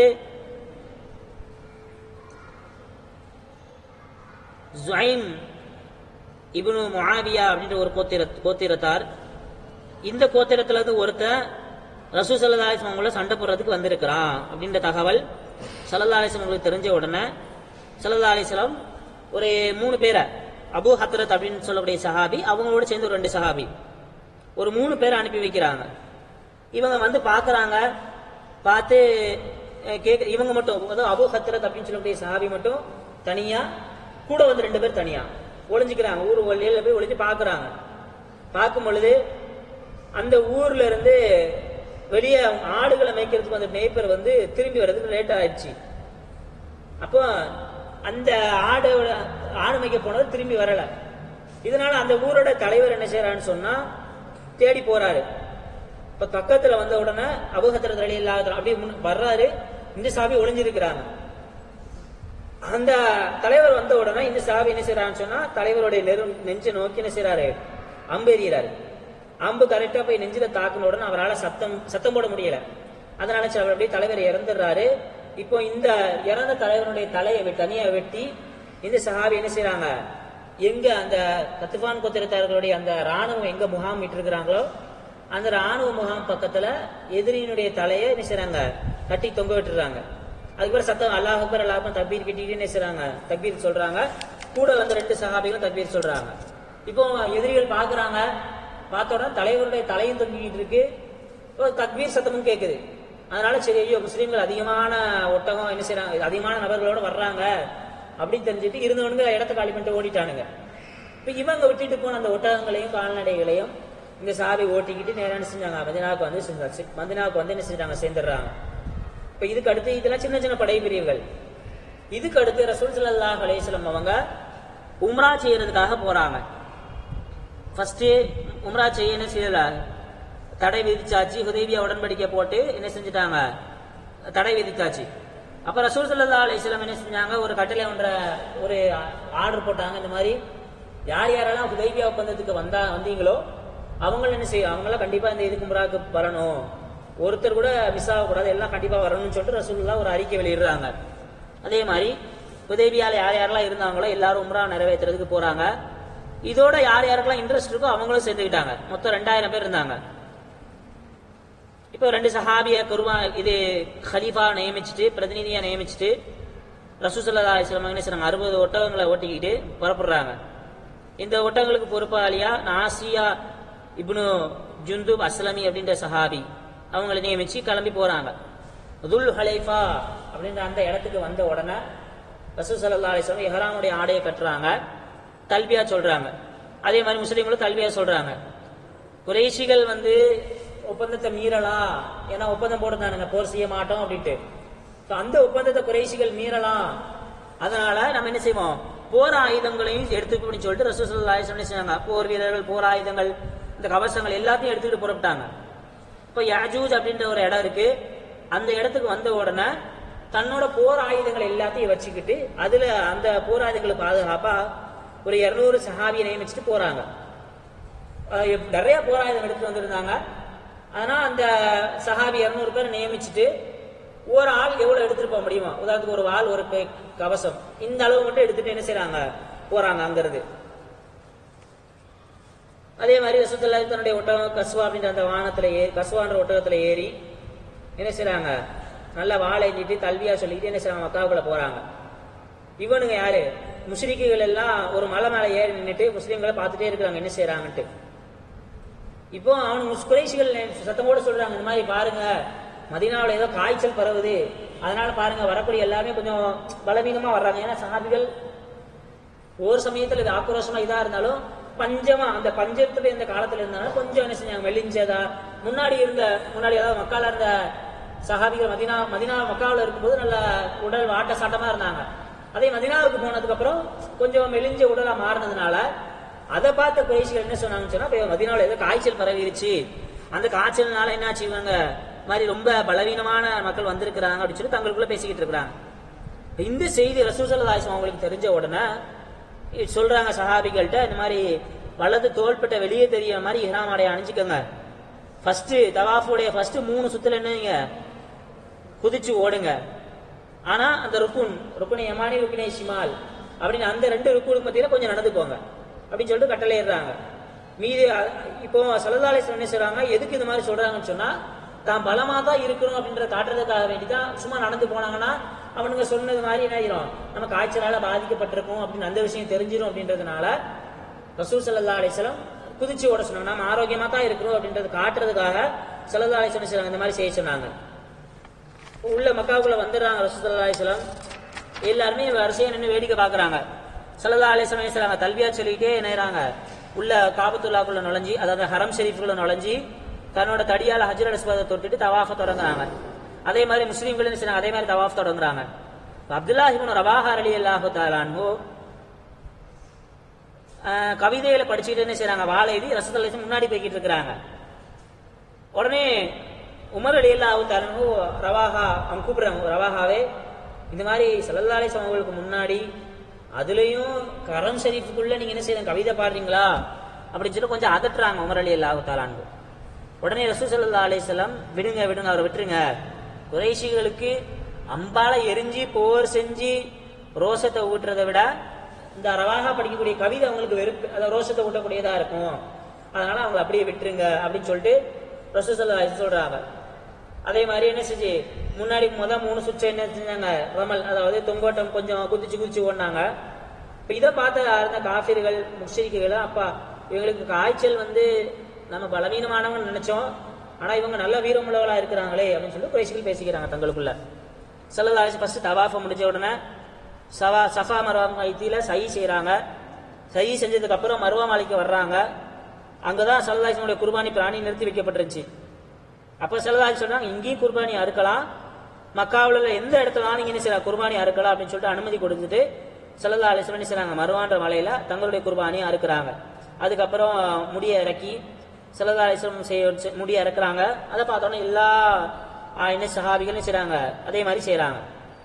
ஜுஐம் இப்னு முஆவியா அப்படின்ற ஒரு கோத்திர கோத்திரத்தார் இந்த கோத்திரத்துல இருந்து ஒருத்தன் ரசூ சல்லா அலிஸ்லாம் அவங்கள சண்டை போடுறதுக்கு வந்திருக்கிறான் அப்படின்ற தகவல் சல்லல்லா அலிஸ்லாம் அவங்களுக்கு தெரிஞ்ச உடனே சல்லல்லா அலிஸ்லாம் ஒரு மூணு பேரை அபு ஹத்ரத் அப்படின்னு சொல்லக்கூடிய சஹாபி அவங்களோட சேர்ந்து ஒரு ரெண்டு சஹாபி ஒரு மூணு பேரை அனுப்பி வைக்கிறாங்க இவங்க வந்து பாக்குறாங்க பார்த்து அஹ், கேக்க இவங்க மட்டும் அதாவது அபு ஹத்ரத் அப்படின்னு சொல்லக்கூடிய சஹாபி மட்டும் தனியா கூட வந்து ரெண்டு பேர் தனியா ஒளிஞ்சுக்கிறாங்க ஊர் ஒல்லியில போய் ஒளிஞ்சு பாக்குறாங்க பார்க்கும் பொழுது அந்த ஊர்ல இருந்து வெளியே அவங்க ஆடுகளை மேய்க்கிறதுக்கு வந்த மேய்ப்பர் வந்து திரும்பி வர்றதுக்கு லேட் ஆயிடுச்சு அப்போ அந்த ஆடோட ஆடு மேய்க்க போனது திரும்பி வரல இதனால அந்த ஊரோட தலைவர் என்ன செய்யறான்னு சொன்னா தேடி போறாரு இப்ப பக்கத்துல வந்த உடனே அபுகத்திர தலி இல்லாத அப்படியே முன்ன- வர்றாரு இந்த சாபி ஒளிஞ்சிருக்கிறாங்க அந்த தலைவர் வந்த உடனே இந்த சாபி என்ன செய்யறான்னு சொன்னா தலைவருடைய நெரு நெஞ்சை நோக்கி என்ன செய்யறாரு அம்பு எறிகிறாரு அம்பு கரெக்டா போய் நெஞ்சில தாக்குன உடனே அவரால் சத்தம் சத்தம் போட முடியல அதனால சரி, அவர் அப்படியே தலைவர் இறந்துடுறாரு இப்போ இந்த இறந்த தலைவருடைய தலையை வெ- தனியா வெட்டி இந்த சஹாபி என்ன செய்றாங்க எங்க அந்த கத்துபான் கோத்திரத்தார்களுடைய அந்த ராணுவம் எங்க முகாம் இருக்கிறாங்களோ அந்த ராணுவ முகாம் பக்கத்துல எதிரியினுடைய தலையை என்ன செய்றாங்க கட்டி தொங்க விட்டுறாங்க அதுக்கப்புறம் சத்தம் அல்லாஹ் அக்பர் அல்லாஹ் அக்பர் தக்பீர் கட்டிட்டு என்ன செய்றாங்க தக்பீர் சொல்றாங்க கூட வந்து ரெண்டு சஹாபிகளும் தக்பீர் சொல்றாங்க இப்போ எதிரிகள் பாக்குறாங்க பார்த்த உடனே தலைவருடைய தலையும் தொங்கிட்டு இருக்கு ஒரு தக்பீர் சத்தமும் கேக்குது அதனால சரி ஐயோ முஸ்லீம்கள் அதிகமான ஒட்டகம் என்ன செய்றாங்க அதிகமான நபர்களோட வர்றாங்க அப்படின்னு தெரிஞ்சுட்டு இருந்தவனுங்க இடத்த காலி பண்ணிட்டு ஓடிட்டானுங்க இப்ப இவங்க விட்டுட்டு போன அந்த ஒட்டகங்களையும் கால்நடைகளையும் இந்த சாவி ஓட்டிக்கிட்டு நேரம் என்ன செஞ்சாங்க மதினாவுக்கு வந்து செஞ்சாச்சு மதினாவுக்கு வந்து என்ன செஞ்சாங்க சேர்ந்துடுறாங்க இப்ப இதுக்கு அடுத்து இதெல்லாம் சின்ன சின்ன படை பிரிவுகள் இதுக்கு அடுத்து ரசூல் ஸல்லல்லாஹு அலைஹி வஸல்லம் அவங்க உம்ரா செய்யறதுக்காக போறாங்க ஃபர்ஸ்ட் உம்ரா செய்ய என்ன செய்யல தடை விதிச்சாச்சு ஹுதைபியா உடன்படிக்கை போட்டு என்ன செஞ்சுட்டாங்க தடை விதிச்சாச்சு அப்ப ரசூல் சல்லா அலிஸ்லாம் என்ன செஞ்சாங்க ஒரு கட்டளை ஒன்ற ஒரு ஆர்டர் போட்டாங்க இந்த மாதிரி யார் யாரெல்லாம் ஹுதைபியா ஒப்பந்தத்துக்கு வந்தா வந்தீங்களோ அவங்கள என்ன செய்யும் அவங்களாம் கண்டிப்பா இந்த இதுக்கு முறாக்கு வரணும் ஒருத்தர் கூட மிஸ் ஆகக்கூடாது எல்லாம் கண்டிப்பா வரணும்னு சொல்லிட்டு ரசூலுல்லாஹ் ஒரு அறிக்கை வெளியிடுறாங்க அதே மாதிரி ஹுதைபியால யார் யாரெல்லாம் இருந்தாங்களோ எல்லாரும் உம்ரா நிறைவேற்றுறதுக்கு போறாங்க இதோட யார் யாருக்கெல்லாம் இன்ட்ரெஸ்ட் இருக்கோ அவங்களும் சேர்ந்துக்கிட்டாங்க மொத்தம் ரெண்டாயிரம் பேர் இருந்தாங்க இப்போ ரெண்டு சஹாபிய குருவா இது ஹலீஃபா நியமிச்சுட்டு பிரதிநிதியா நியமிச்சுட்டு ரசூசல்லா அலிஸ்லாம் என்ன செய்றாங்க அறுபது ஒட்டகங்களை ஓட்டிக்கிட்டு புறப்படுறாங்க இந்த ஒட்டகங்களுக்கு பொறுப்பாளியா நாசியா இப்னு ஜுந்துப் அஸ்லமி அப்படின்ற சஹாபி அவங்களை நியமிச்சு கிளம்பி போறாங்க துல் ஹலைஃபா அப்படின்ற அந்த இடத்துக்கு வந்த உடனே ரசூல் சல்லா அலிஸ்லாம் எஹராமுடைய ஆடையை கட்டுறாங்க தல்பியா சொல்றாங்க அதே மாதிரி முஸ்லீம்களும் தல்பியா சொல்றாங்க குறைஷிகள் வந்து ஒப்பந்தத்தை மீறலாம் ஏன்னா ஒப்பந்தம் போட்டுருந்தானுங்க போர் செய்ய மாட்டோம் அப்படின்ட்டு So, அந்த ஒப்பந்தத்தை குறைஷிகள் மீறலாம் அதனால நம்ம என்ன செய்வோம் போர் ஆயுதங்களையும் எடுத்துக்கணும்னு சொல்லிட்டு ரசூசல்லா என்ன செய்வாங்க போர் வீரர்கள் போர் ஆயுதங்கள் இந்த கவசங்கள் எல்லாத்தையும் எடுத்துக்கிட்டு புறப்பட்டாங்க இப்போ யாஜூஜ் அப்படின்ற ஒரு இடம் இருக்கு அந்த இடத்துக்கு வந்த உடனே தன்னோட போர் ஆயுதங்கள் எல்லாத்தையும் வச்சுக்கிட்டு அதுல அந்த போர் ஆயுதங்களை பாதுகாப்பா ஒரு இருநூறு சஹாபியை நியமிச்சுட்டு போறாங்க அஹ் எப்- நிறைய போராயுதம் எடுத்து வந்திருந்தாங்க ஆனா அந்த சஹாபி இருநூறு பேர் நியமிச்சுட்டு ஒரு ஆள் எவ்வளவு எடுத்துட்டு போக முடியுமா உதாரணத்துக்கு ஒரு வாள் ஒரு கை- கவசம் இந்த அளவு மட்டும் எடுத்துட்டு என்ன செய்றாங்க போறாங்க அங்கிருந்து அதே மாதிரி ரசூத்துல்லா தன்னுடைய ஒட்டகம் கஸ்வா அப்படின்ற அந்த வாகனத்துல ஏறி கஸ்வான்ற ஒட்டகத்துல ஏறி என்ன செய்றாங்க நல்ல வாழை நீட்டி கல்வியா சொல்லிட்டு என்ன செய்றாங்க மக்காவுக்குள்ள போறாங்க இவனுங்க யாரு முஸ்லிக்குகள் எல்லாம் ஒரு மலை மேல ஏறி நின்னுட்டு முஸ்லீம்களை பார்த்துட்டே இருக்கிறாங்க என்ன செய்யறாங்கன்ட்டு இப்போ அவனுக்கு குறைசிகள் சத்தமோட சொல்றாங்க இந்த மாதிரி பாருங்க மதீனாவுல ஏதோ காய்ச்சல் பரவுது அதனால பாருங்க வரக்கூடிய எல்லாமே கொஞ்சம் பலவீனமா வர்றாங்க ஏன்னா சஹாபிகள் ஒரு சமயத்துல இது ஆக்ரோஷமா இதா இருந்தாலும் பஞ்சமா அந்த பஞ்சத்துல இந்த காலத்துல இருந்தாலும் கொஞ்சம் என்ன செஞ்சாங்க மெலிஞ்சதா முன்னாடி இருந்த முன்னாடி அதாவது மக்கால இருந்த சஹாபிகள் மதினா மதினா மக்காவில் இருக்கும்போது நல்ல உடல் வாட்ட சாட்டமா இருந்தாங்க அதே மதினாவுக்கு போனதுக்கு அப்புறம் கொஞ்சம் மெலிஞ்ச உடலா மாறினதுனால அதை பார்த்த குறைசிகள் என்ன சொன்னாங்கன்னு சொன்னா இப்ப மதினாவில் ஏதோ காய்ச்சல் பரவிருச்சு அந்த காய்ச்சல்னால என்னாச்சு இவங்க மாதிரி ரொம்ப பலவீனமான மக்கள் வந்திருக்கிறாங்க அப்படின்னு சொல்லி தங்களுக்குள்ள பேசிக்கிட்டு இருக்கிறாங்க இப்ப இந்த செய்தி ரசூசல்லாசம் அவங்களுக்கு தெரிஞ்ச உடனே இது சொல்றாங்க சஹாபிகள்கிட்ட இந்த மாதிரி வலது தோள்பட்ட வெளியே தெரிய மாதிரி இஹ்ராம் ஆடைய அணிஞ்சுக்கோங்க ஃபர்ஸ்ட் தவாஃபுடைய ஃபர்ஸ்ட் மூணு சுத்துல என்னங்க குதிச்சு ஓடுங்க ஆனா அந்த ருக்குன் ருக்குனை யமானி ருக்குனை ஷிமால் அப்படின்னு அந்த ரெண்டு ருக்குனுக்கு மத்தியில கொஞ்சம் நடந்துக்கோங்க அப்படின்னு சொல்லிட்டு கட்டளையிடுறாங்க மீது அ- இப்போ சலதாலை என்ன சொல்றாங்க எதுக்கு இந்த மாதிரி சொல்றாங்கன்னு சொன்னா தான் பலமா தான் இருக்கணும் அப்படின்றத காட்டுறதுக்காக வேண்டிதான் சும்மா நடந்து போனாங்கன்னா அவனுங்க சொன்னது மாதிரி என்ன ஆயிரும் நம்ம காய்ச்சலால பாதிக்கப்பட்டிருக்கோம் அப்படின்னு அந்த விஷயம் தெரிஞ்சிடும் அப்படின்றதுனால ரசூல் சல்லா அலிஸ்லாம் குதிச்சு ஓட சொன்னாங்க நம்ம ஆரோக்கியமா தான் இருக்கிறோம் அப்படின்றது காட்டுறதுக்காக சல்லா அலிஸ்லாம் செய்றாங்க இந்த மாதிரி செய்ய சொன்னாங்க உள்ள மக்காவுக்குள்ள வந்துடுறாங்க ரசூலுல்லாஹி அலைஹிஸ்ஸலாம் எல்லாருமே வரிசையா நின்று வேடிக்கை பார்க்கறாங்க ஸல்லல்லாஹு அலைஹி வஸல்லம் செய்றாங்க தல்பியா சொல்லிட்டே என்னறாங்க உள்ள காபத்துல்லாக்குள்ள நுழைஞ்சி அதாவது ஹரம் ஷெரீஃப்குள்ள நுழைஞ்சி தன்னோட தடியால ஹஜ்ரல் அஸ்வதை தொட்டுட்டு தவாஃப தொடங்குறாங்க அதே மாதிரி முஸ்லீம்கள் என்ன செய்றாங்க அதே மாதிரி தவாஃப் தொடங்குறாங்க இப்ப அப்துல்லா இப்னு ரவாஹா ரலியல்லாஹு தஆலா அன்ஹு ஆஹ், கவிதையில படிச்சுட்டு என்ன செய்றாங்க வாழை எழுதி ரசூலுல்லாஹி முன்னாடி போய்கிட்டு இருக்கிறாங்க உடனே உமர் அலி அல்லாஹு தரனு ரவாஹா அவங்க கூப்பிடுறாங்க ரவாஹாவே இந்த மாதிரி சல்லல்லா அலிஸ் அவங்களுக்கு முன்னாடி அதுலயும் கரம் ஷரீஃபுக்குள்ள நீங்க என்ன செய்யணும் கவிதை பாடுறீங்களா அப்படின்னு சொல்லி கொஞ்சம் அதட்டுறாங்க உமர் அலி அல்லாஹு தாலான்னு உடனே ரசூ சல்லா அலிஸ்லாம் விடுங்க விடுங்க அவரை விட்டுருங்க குறைஷிகளுக்கு அம்பால எரிஞ்சு போர் செஞ்சு ரோசத்தை ஊட்டுறதை விட இந்த ரவாகா படிக்கக்கூடிய கவிதை அவங்களுக்கு வெறுப்பு அதாவது ரோசத்தை ஊட்டக்கூடியதா இருக்கும் அதனால அவங்களை அப்படியே விட்டுருங்க அப்படின்னு சொல்லிட்டு ரசூசல்லா சொல்றாங்க அதே மாதிரி என்ன செஞ்சு முன்னாடி முத மூணு சுவிட்சை என்ன செஞ்சாங்க ரமல் அதாவது தொங்கோட்டம் கொஞ்சம் குதிச்சு குதிச்சு ஓடினாங்க இப்ப இதை பார்த்த அந்த காஃபிர்கள் முஷரிக்குகள் அப்பா இவங்களுக்கு காய்ச்சல் வந்து நம்ம பலவீனமானவங்க நினைச்சோம் ஆனா இவங்க நல்ல வீரமுள்ளவளா இருக்கிறாங்களே அப்படின்னு சொல்லி குறைசிகள் பேசிக்கிறாங்க தங்களுக்குள்ள சல்லல்லாஹு ஃபர்ஸ்ட் தவாஃப முடிஞ்ச உடனே சவா சஃபா மருவா மைத்தியில சை செய்றாங்க சை செஞ்சதுக்கு அப்புறம் மருவா மலைக்கு வர்றாங்க அங்கதான் சல்லல்லாஹுடைய குர்பானி பிராணி நிறுத்தி வைக்கப்பட்டிருந்துச்சு அப்ப சல்லல்லாஹு சொல்றாங்க இங்கேயும் குர்பானி அறுக்கலாம் மக்காவுல உள்ள எந்த இடத்துல நீங்க என்ன செய்யலாம் குர்பானி அறுக்கலாம் அப்படின்னு சொல்லிட்டு அனுமதி கொடுத்துட்டு சல்லல்லாஹு அலைஹி வஸல்லம் என்ன செய்றாங்க மருவான்ற மலையில தங்களுடைய குர்பானி அறுக்குறாங்க அதுக்கப்புறம் முடியை இறக்கி சல்லதாலேஸ்வரம் செய்ய முடியை இறக்குறாங்க அதை பார்த்தோன்னே எல்லா ஆஹ், என்ன சஹாபிகளும் செய்றாங்க அதே மாதிரி செய்றாங்க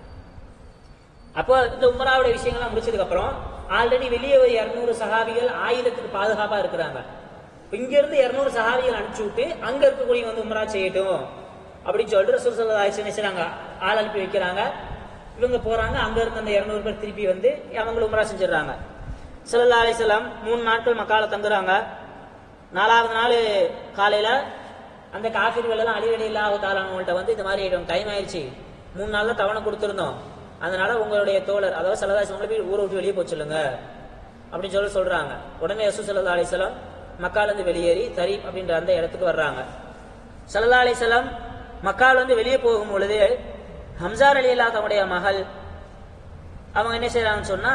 அப்போ இந்த உமராவுடைய விஷயங்கள்லாம் முடிச்சதுக்கு அப்புறம் ஆல்ரெடி வெளியே ஒரு இருநூறு சஹாபிகள் ஆயுதத்துக்கு பாதுகாப்பா இருக்கிறாங்க இப்ப இங்க இருந்து இருநூறு சஹாபிகள் அனுப்பிச்சு விட்டு அங்க இருக்கக்கூடிய வந்து உமரா செய்யட்டும் அப்படின்னு சொல்லிட்டு ரசூல் சல்லா என்ன செய்றாங்க ஆள் அனுப்பி வைக்கிறாங்க இவங்க போறாங்க அங்க இருந்து அந்த இருநூறு பேர் திருப்பி வந்து அவங்களும் உமரா செஞ்சிடுறாங்க சல்லா அலிஸ்லாம் மூணு நாட்கள் மக்கால தங்குறாங்க நாலாவது நாள் காலையில அந்த காஃபிர்கள் எல்லாம் அழிவெளி இல்லாத தாளானவங்கள்ட்ட வந்து இந்த மாதிரி டைம் ஆயிடுச்சு மூணு நாள்ல தவணை கொடுத்துருந்தோம் அதனால உங்களுடைய தோழர் அதாவது சல்லதாசி உங்களை போய் ஊரை விட்டு வெளியே போக சொல்லுங்க அப்படின்னு சொல்லி சொல்றாங்க உடனே யசு சல்லா அலிசலாம் மக்கால இருந்து வெளியேறி தரி அப்படின்ற அந்த இடத்துக்கு வர்றாங்க சல்லா அலிசலாம் மக்கால இருந்து வெளியே போகும் பொழுது ஹம்சார் அலி அல்லா தம்முடைய மகள் அவங்க என்ன செய்யறாங்கன்னு சொன்னா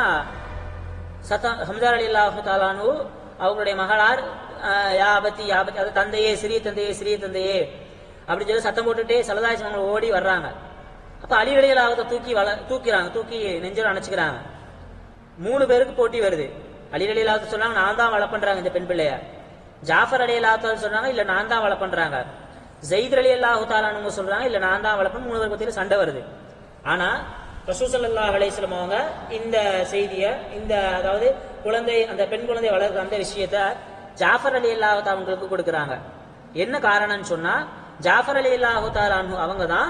சத்தா ஹம்சார் அலி அல்லாஹு தாலானு அவங்களுடைய மகளார் ஆஹ், யாபத்தி யாபத்தி அது தந்தையே சிறிய தந்தையே சிறிய தந்தையே அப்படின்னு சொல்லி சத்தம் போட்டுட்டே சலதாசி அவங்க ஓடி வர்றாங்க அப்ப அலி அலியலாவத்தை தூக்கி வள தூக்கிறாங்க தூக்கி நெஞ்சில் அணைச்சுக்கிறாங்க மூணு பேருக்கு போட்டி வருது அலி அலியலாவத்தை சொன்னாங்க நான் தான் வள பண்றாங்க இந்த பெண் பிள்ளைய ஜாஃபர் அலி அல்லாஹ் சொன்னாங்க இல்ல நான் தான் வள பண்றாங்க ஜெயித் அலி அல்லாஹு தாலானுங்க சொல்றாங்க இல்ல நான் தான் வளர்ப்பேன் மூணு பேர் பத்தியில சண்டை வருது ஆனா ரசூசல்லா அலையம் அவங்க இந்த செய்திய இந்த அதாவது குழந்தை அந்த பெண் குழந்தை வளர்க்கிற அந்த விஷயத்த ஜாஃபர் அலி அல்லாஹு அவங்களுக்கு கொடுக்கறாங்க என்ன காரணம்னு சொன்னா ஜாஃபர் அலி அல்லாஹு தாலானு அவங்க தான்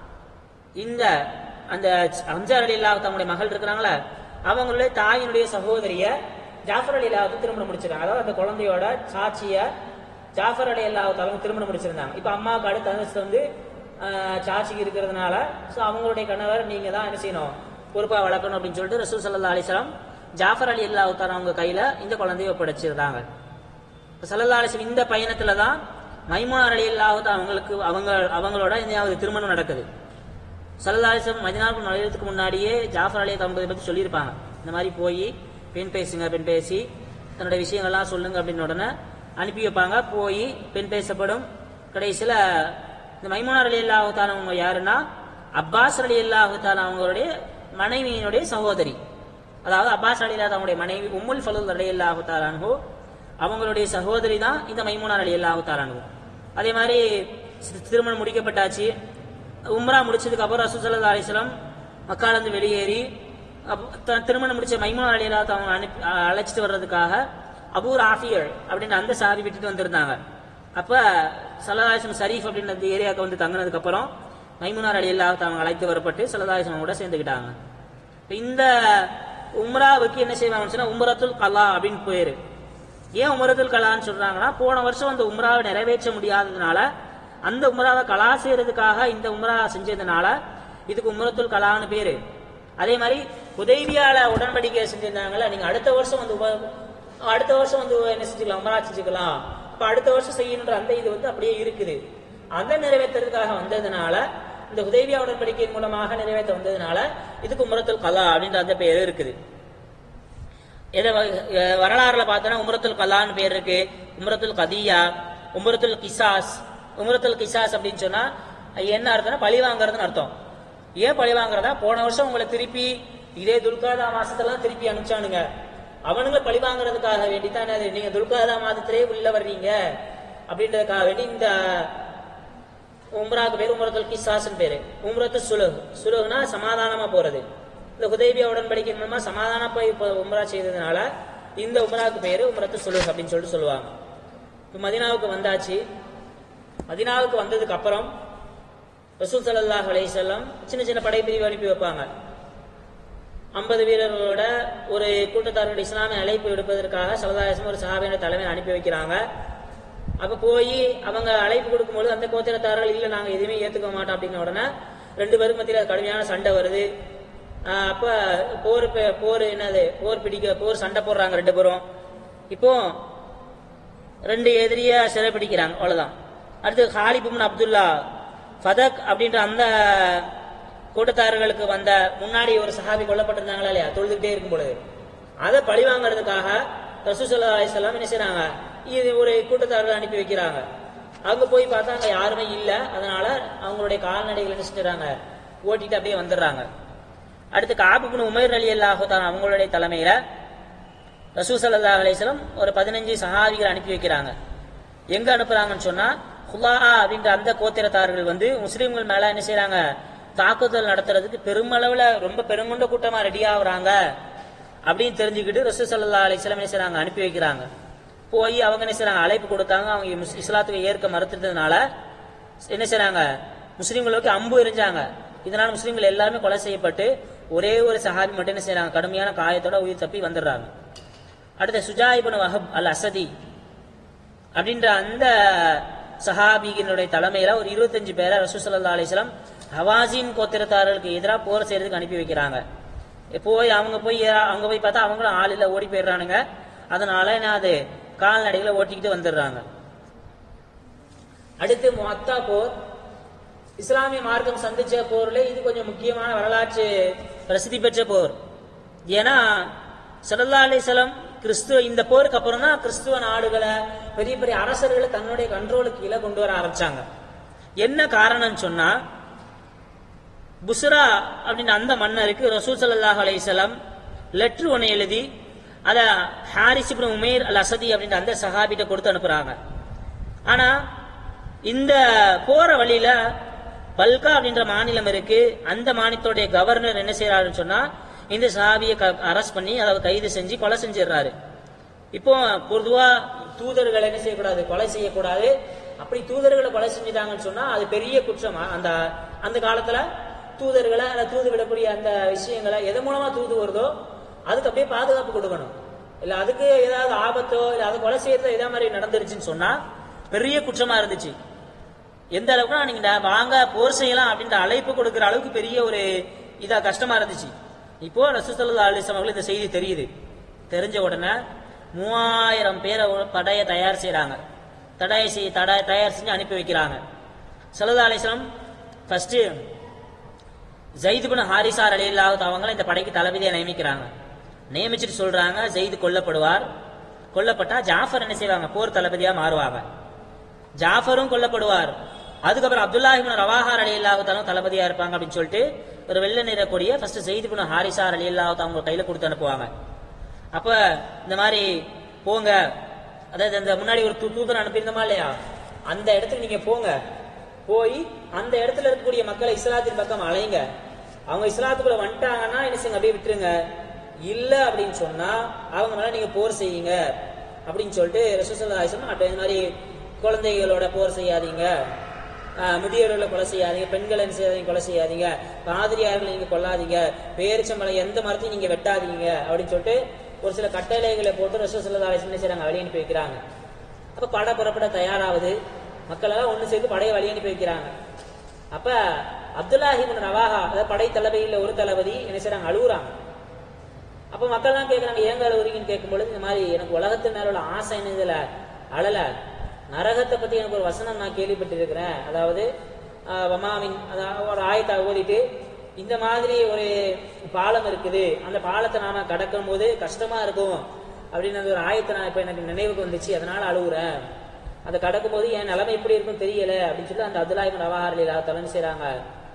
இந்த அந்த ஹம்சார் அலி அல்லாஹ் தங்களுடைய மகள் இருக்கிறாங்களே அவங்களுடைய தாயினுடைய சகோதரிய ஜாஃபர் அலி அல்லாஹ் திருமணம் முடிச்சிருக்காங்க அதாவது அந்த குழந்தையோட சாட்சிய ஜாஃபர் அலி அல்லாஹ் அவங்க திருமணம் முடிச்சிருந்தாங்க இப்ப அம்மாவுக்கு அடுத்த அந்தஸ்து வந்து ஆஹ், சாட்சிக்கு இருக்கிறதுனால சோ அவங்களுடைய கணவர் நீங்க தான் என்ன செய்யணும் பொறுப்பா வளர்க்கணும் அப்படின்னு சொல்லிட்டு ரசூல் சல்லா அலிஸ்லாம் ஜாஃபர் அலி அல்லாஹ் அவங்க கையில இந்த குழந்தையை ஒப்படைச்சிருந்தாங்க இப்ப சல்லல்லா அலிஸ்லாம் இந்த பயணத்துல தான் மைமுனார் அலி அல்லாஹ் அவங்களுக்கு அவங்க அவங்களோட இந்த திருமணம் நடக்குது சல்லல்லாஹிசம் மதினாவுக்கு நுழையறதுக்கு முன்னாடியே ஜாஃபர் அலி தம்பதி பத்தி சொல்லியிருப்பாங்க இந்த மாதிரி போய் பெண் பேசுங்க பெண் பேசி தன்னுடைய விஷயங்கள்லாம் சொல்லுங்க அப்படின்னு உடனே அனுப்பி வைப்பாங்க போய் பெண் பேசப்படும் கடைசியில இந்த மைமுனார் அலி அல்லாஹுத்தான அவங்க யாருன்னா அப்பாஸ் அலி அல்லாஹுத்தான அவங்களுடைய மனைவியினுடைய சகோதரி அதாவது அப்பாஸ் அலி அல்லாஹ் அவங்களுடைய மனைவி உம்முல் ஃபலுல் அலி அல்லாஹுத்தாலானு அவங்களுடைய சகோதரி தான் இந்த மைமுனார் அலி அல்லாஹுத்தாலானு அதே மாதிரி சி- திருமணம் முடிக்கப்பட்டாச்சு உம்ரா முடிச்சதுக்கு அப்புறம் ரசூசல்லா அலிஸ்லாம் மக்கால இருந்து வெளியேறி அப்ப த- திருமணம் முடிச்ச மைமுனா அலிலா அவங்க அனுப்பி அ- அழைச்சிட்டு வர்றதுக்காக அபூர் ஆஃபியர் அப்படின்னு அந்த சாரி விட்டுட்டு வந்திருந்தாங்க அப்ப சல்லதாசம் ஷரீஃப் அப்படின்னு அந்த ஏரியாவுக்கு வந்து தங்கினதுக்கு அப்புறம் மைமுனார் அலி அல்லா அவங்க அழைத்து வரப்பட்டு சல்லதாசம் கூட சேர்ந்துக்கிட்டாங்க இப்ப இந்த உம்ராவுக்கு என்ன செய்வாங்கன்னு சொன்னா உம்ரத்துல் கலா அப்படின்னு பேரு ஏன் உமரத்துல் கலான்னு சொல்றாங்கன்னா போன வருஷம் அந்த உம்ராவை நிறைவேற்ற முடியாததுனால அந்த உம்ராவை கலா செய்யறதுக்காக இந்த உம்ரா செஞ்சதுனால இதுக்கு உம்ரத்துல் கலான்னு பேரு அதே மாதிரி உதவியால உடன்படிக்கை செஞ்சிருந்தாங்கல்ல நீங்க அடுத்த வருஷம் வந்து உப- அடுத்த வருஷம் வந்து என்ன செஞ்சுக்கலாம் உம்ரா செஞ்சுக்கலாம் அப்ப அடுத்த வருஷம் செய்யணுன்ற அந்த இது வந்து அப்படியே இருக்குது அதை நிறைவேற்றுறதுக்காக வந்ததுனால இந்த உதவியா உடன்படிக்கையின் மூலமாக நிறைவேற்ற வந்ததுனால இதுக்கு உமரத்துல் கலா அப்படின்ற அந்த பேரு இருக்குது எதை வ- அஹ் வரலாறுல பார்த்தோன்னா உமரத்துல் கலான்னு பேர் இருக்கு உமரத்துல் கதியா உமரத்துல் கிசாஸ் உமரத்துல் கிசாஸ் அப்படின்னு சொன்னா அது என்ன அர்த்தம்னா பழி வாங்குறதுன்னு அர்த்தம் ஏன் பழி வாங்குறதா போன வருஷம் உங்களை திருப்பி இதே துல்காதா மாசத்தெல்லாம் திருப்பி அனுப்பிச்சானுங்க அவனுங்க பழி வாங்குறதுக்காக வேண்டி தான் அது நீங்க துல்காதா மாதத்திலே உள்ள வர்றீங்க அப்படின்றதுக்காக வேண்டி இந்த உம்ராக்கு பேர் உம்ரத்துல் கிசாஸ்னு பேரு உம்ரத்து சுலுஹ் சுலுஹ்னா சமாதானமா போறது இந்த ஹுதைபியா உடன்படிக்கை மூலமா சமாதான போய் இப்போ உம்ரா செய்ததுனால இந்த உம்ராக்கு பேரு உம்ரத்து சுலுஹ் அப்படின்னு சொல்லிட்டு சொல்லுவாங்க இப்போ மதினாவுக்கு வந்தாச்சு மதினாவுக்கு வந்ததுக்கு அப்புறம் ரசூல் ஸல்லல்லாஹு அலைஹி வஸல்லம் சின்ன சின்ன படைப்பிரிவு அனுப்பி வைப்பாங்க ஐம்பது வீரர்களோட ஒரு கூட்டத்தாரோட இஸ்லாமிய அழைப்பு விடுப்பதற்காக சலதாயசம் ஒரு சஹாபியோட தலைமையில் அனுப்பி வைக்கிறாங்க அப்ப போய் அவங்க அழைப்பு கொடுக்கும்போது அந்த கோத்திரத்தார்கள் இல்ல நாங்க எதுவுமே ஏத்துக்க மாட்டோம் அப்படின்ன உடனே ரெண்டு பேருக்கு மத்தியில கடுமையான சண்டை வருது ஆஹ் அப்ப போர் பே- போர் என்னது போர் பிடிக்க போர் சண்டை போடுறாங்க ரெண்டு பேரும் இப்போ ரெண்டு எதிரிய சிறை பிடிக்கிறாங்க அவ்வளவுதான் அடுத்து ஹாலிபும் அப்துல்லா ஃபதக் அப்படின்ற அந்த கூட்டத்தாரர்களுக்கு வந்த முன்னாடி ஒரு சஹாபி கொல்லப்பட்டிருந்தாங்களா இல்லையா தொழுதுகிட்டே இருக்கும் பொழுது அதை பழி வாங்குறதுக்காக ரசூசல்லா அலிஸ்லாம் என்ன செய்றாங்க இது ஒரு கூட்டத்தாரர்கள் அனுப்பி வைக்கிறாங்க அங்க போய் பார்த்தா அங்க யாருமே இல்ல அதனால அவங்களுடைய கால்நடைகள் என்ன செஞ்சுறாங்க ஓட்டிட்டு அப்படியே வந்துடுறாங்க அடுத்து காபுபின் உமைர் அலி அல்லாஹுதான் அவங்களுடைய தலைமையில ரசூ சல்லா அலிஸ்லம் ஒரு பதினஞ்சு சஹாபிகள் அனுப்பி வைக்கிறாங்க எங்க அனுப்புறாங்கன்னு சொன்னா ஹுலா அப்படின்ற அந்த கோத்திரத்தார்கள் வந்து முஸ்லீம்கள் மேல என்ன செய்றாங்க தாக்குதல் நடத்துறதுக்கு பெருமளவுல ரொம்ப பெருங்கொண்ட கூட்டமா ரெடி ஆகுறாங்க அப்படின்னு தெரிஞ்சுக்கிட்டு ரசூ சல்லா அலிஸ்லம் என்ன செய்றாங்க அனுப்பி வைக்கிறாங்க போய் அவங்க என்ன செய்றாங்க அழைப்பு கொடுத்தாங்க அவங்க முஸ்- இஸ்லாத்துக்கு ஏற்க மறுத்ததுனால என்ன செய்றாங்க முஸ்லீம்களுக்கு அம்பு எரிஞ்சாங்க இதனால முஸ்லீம்கள் எல்லாருமே கொலை செய்யப்பட்டு ஒரே ஒரு சஹாபி மட்டும் என்ன செய்றாங்க கடுமையான காயத்தோட உயிர் தப்பி வந்துடுறாங்க அடுத்த சுஜாயிபன் வஹப் அல் அசதி அப்படின்ற அந்த சஹாபியினுடைய தலைமையில ஒரு இருபத்தஞ்சு பேரை ரசூசல்லா அலிஸ்லாம் ஹவாசின் கோத்திரத்தாரர்களுக்கு எதிராக போர் செய்யறதுக்கு அனுப்பி வைக்கிறாங்க போய் அவங்க போய் ஏறா- அவங்க போய் பார்த்தா அவங்களும் ஆள் இல்ல ஓடி போயிடுறானுங்க அதனால என்ன அது கால்நடைகளை ஓட்டிக்கிட்டு வந்துடுறாங்க அடுத்து மொத்தா போர் இஸ்லாமிய மார்க்கம் சந்திச்ச போர்ல இது கொஞ்சம் முக்கியமான வரலாற்று பிரசித்தி பெற்ற போர் ஏன்னா சல்லா அலிசலம் கிறிஸ்துவ இந்த போருக்கு அப்புறம் தான் கிறிஸ்துவ நாடுகளை பெரிய பெரிய அரசர்களை தன்னுடைய கண்ட்ரோலுக்கு கீழே கொண்டு வர ஆரம்பிச்சாங்க என்ன காரணம்னு சொன்னா புஸ்ரா அப்படின்ற அந்த மன்னருக்கு ரசூல் ஸல்லல்லாஹு அலைஹி வஸல்லம் லெட்டர் ஒன்று எழுதி அத ஹாரிஸ் இப்னு உமேர் அல் அசதி அப்படின்ற அந்த சஹாபிட்ட கொடுத்து அனுப்புறாங்க ஆனா இந்த போற வழியில பல்கா அப்படின்ற மாநிலம் இருக்கு அந்த மாநிலத்தோடைய கவர்னர் என்ன செய்யறாருன்னு சொன்னா இந்த சஹாபியை அரெஸ்ட் பண்ணி அதை கைது செஞ்சு கொலை செஞ்சிடுறாரு இப்போ பொதுவா தூதர்களை என்ன செய்யக்கூடாது கொலை செய்யக்கூடாது அப்படி தூதர்களை கொலை செஞ்சுட்டாங்கன்னு சொன்னா அது பெரிய குற்றமா அந்த அந்த காலத்துல தூதர்களை அந்த தூது விடக்கூடிய அந்த விஷயங்களை எது மூலமா தூது வருதோ அதுக்கு அப்படியே பாதுகாப்பு கொடுக்கணும் இல்ல அதுக்கு ஏதாவது ஆபத்தோ இல்ல அது கொலை செய்யறதோ இதே மாதிரி நடந்துருச்சுன்னு சொன்னா பெரிய குற்றமா இருந்துச்சு எந்த அளவுக்குனா நீங்க நா- வாங்க போர் செய்யலாம் அப்படின்ற அழைப்பு கொடுக்கிற அளவுக்கு பெரிய ஒரு இதா கஷ்டமா இருந்துச்சு இப்போ ரசூசல்லா அலிஸ்லாம் அவர்களுக்கு இந்த செய்தி தெரியுது தெரிஞ்ச உடனே மூவாயிரம் பேரை ஒரு படையை தயார் செய்றாங்க தடையை செய் தடை தயார் செஞ்சு அனுப்பி வைக்கிறாங்க சல்லா அலிஸ்லாம் ஃபர்ஸ்ட் ஜெயித் பின் ஹாரிசார் அலில்லாஹ் அவங்கள இந்த படைக்கு தளபதியை நியமிக்கிறாங்க நியமிச்சுட்டு சொல்றாங்க ஜெயித் கொல்லப்படுவார் கொல்லப்பட்டா ஜாஃபர் என்ன செய்வாங்க போர் தளபதியா மாறுவாங்க ஜாஃபரும் கொல்லப்படுவார் அதுக்கப்புறம் அப்துல்லா இப்னு ரவாஹார் அலி அல்லாஹாலும் தளபதியா இருப்பாங்க அப்படின்னு சொல்லிட்டு ஒரு வெள்ளை நிற கொடிய ஃபர்ஸ்ட் ஜெயித் பின் ஹாரிசார் அலி அல்லாஹ் அவங்க கையில கொடுத்து அனுப்புவாங்க அப்ப இந்த மாதிரி போங்க அதாவது இந்த முன்னாடி ஒரு தூ- தூதர் அனுப்பியிருந்தோமா இல்லையா அந்த இடத்துக்கு நீங்க போங்க போய் அந்த இடத்துல இருக்கக்கூடிய மக்களை இஸ்லாத்தின் பக்கம் அலைங்க அவங்க இஸ்லாத்துக்குள்ள வந்துட்டாங்கன்னா என்ன செய்யுங்க அப்படியே விட்டுருங்க இல்ல அப்படின்னு சொன்னா அவங்க மேல நீங்க போர் செய்யுங்க அப்படின்னு சொல்லிட்டு ரசூசல்லா அப்ப இந்த மாதிரி குழந்தைகளோட போர் செய்யாதீங்க ஆஹ் முதியோர்களை கொலை செய்யாதீங்க பெண்களை என்ன செய்யாதீங்க கொலை செய்யாதீங்க பாதிரியார்களை நீங்க கொல்லாதீங்க பேரிச்சம்பளம் எந்த மரத்தையும் நீங்க வெட்டாதீங்க அப்படின்னு சொல்லிட்டு ஒரு சில கட்டளைகளை போட்டு ரசூசல்லா என்ன செய்றாங்க வழி அனுப்பி வைக்கிறாங்க அப்ப படை புறப்பட தயாராகுது மக்கள் எல்லாம் ஒண்ணு சேர்ந்து படையை வழி அனுப்பி வைக்கிறாங்க அப்ப அப்துல்லாஹிபின் ரவாஹா அதாவது படை தளபதியில ஒரு தளபதி என்ன செய்றாங்க அழுகுறாங்க அப்ப மக்கள் தான் கேட்கறாங்க ஏங்க அழுகுறீங்கன்னு கேட்கும் பொழுது இந்த மாதிரி எனக்கு உலகத்து மேல உள்ள ஆசை என்ன இதுல அழல நரகத்தை பத்தி எனக்கு ஒரு வசனம் நான் கேள்விப்பட்டிருக்கிறேன் அதாவது ஆஹ், வமாமின் அதாவது ஒரு ஆயத்தை ஓதிட்டு இந்த மாதிரி ஒரு பாலம் இருக்குது அந்த பாலத்தை நாம கடக்கும் போது கஷ்டமா இருக்கும் அப்படின்னு அந்த ஒரு ஆயத்தை நான் இப்ப எனக்கு நினைவுக்கு வந்துச்சு அதனால அழுகுறேன் அதை கடக்கும் போது என் நிலைமை எப்படி இருக்கும் தெரியல அப்படின்னு சொல்லி அந்த அப்துல்லாஹிபின் ரவாஹாரில் தலைமை செய்றாங்க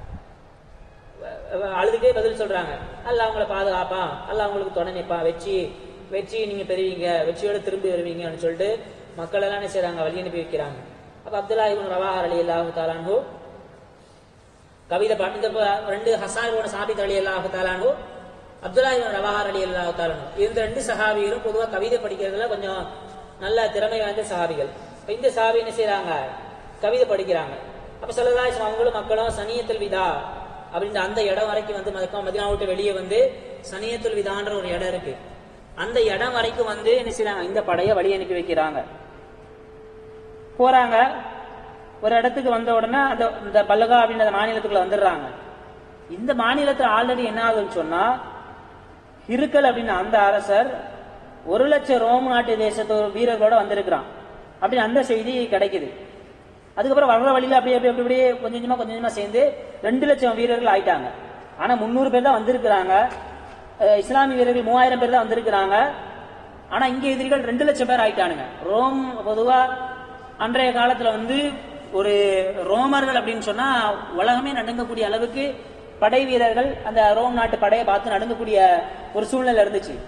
அழுதுட்டே பதில் சொல்றாங்க அல்ல அவங்கள பாதுகாப்பான் அல்ல அவங்களுக்கு துணை நிற்பான் வெற்றி வெற்றி நீங்க பெறுவீங்க வெற்றியோட திரும்பி வருவீங்கன்னு சொல்லிட்டு மக்கள் எல்லாம் என்ன செய்றாங்க வழி அனுப்பி வைக்கிறாங்க அப்ப அப்துல்லா இவன் ரவாஹர் அலி அல்லாஹு தாலானு கவிதை பாட்டு இந்த ப- ரெண்டு ஹசானோட சாபித் அலி அல்லாஹு தாலானு அப்துல்லா இவன் ரவாஹர் அலி அல்லாஹு தாலானு இந்த ரெண்டு சஹாபிகளும் பொதுவா கவிதை படிக்கிறதுல கொஞ்சம் நல்ல திறமை வாய்ந்த சஹாபிகள் இப்ப இந்த சஹாபி என்ன செய்றாங்க கவிதை படிக்கிறாங்க அப்ப சொல்லலாம் அவங்களும் மக்களும் சனியத்தில் விதா அப்படின்ற அந்த இடம் வரைக்கும் வந்து மதக்கம் மதினா விட்டு வெளியே வந்து சனியத்துல் விதான்ற ஒரு இடம் இருக்கு அந்த இடம் வரைக்கும் வந்து என்ன செய்றாங்க இந்த படையை வழி அனுப்பி வைக்கிறாங்க போறாங்க ஒரு இடத்துக்கு வந்த உடனே அந்த இந்த பல்லகா அப்படின்ற மாநிலத்துக்குள்ள வந்துடுறாங்க இந்த மாநிலத்துல ஆல்ரெடி என்ன ஆகுதுன்னு சொன்னா இருக்கல் அப்படின்னு அந்த அரசர் ஒரு லட்சம் ரோம் நாட்டு தேசத்து வீரர்களோட வந்திருக்கிறான் அப்படின்னு அந்த செய்தி கிடைக்குது அதுக்கப்புறம் வர்ற வழியில அப்படியே அப்படியே அப்படியே கொஞ்சம் கொஞ்சமா கொஞ்சம் கொஞ்சமா சேர்ந்து ரெண்டு லட்சம் வீரர்கள் ஆயிட்டாங்க ஆனா முந்நூறு பேர் தான் வந்திருக்கிறாங்க அஹ் இஸ்லாமிய வீரர்கள் மூவாயிரம் பேர் தான் வந்திருக்கிறாங்க ஆனா இங்க எதிரிகள் ரெண்டு லட்சம் பேர் ஆயிட்டானுங்க ரோம் பொதுவா அன்றைய காலத்துல வந்து ஒரு ரோமர்கள் அப்படின்னு சொன்னா உலகமே நடுங்கக்கூடிய அளவுக்கு படை வீரர்கள் அந்த ரோம் நாட்டு படையை பார்த்து நடுங்கக்கூடிய ஒரு சூழ்நிலை இருந்துச்சு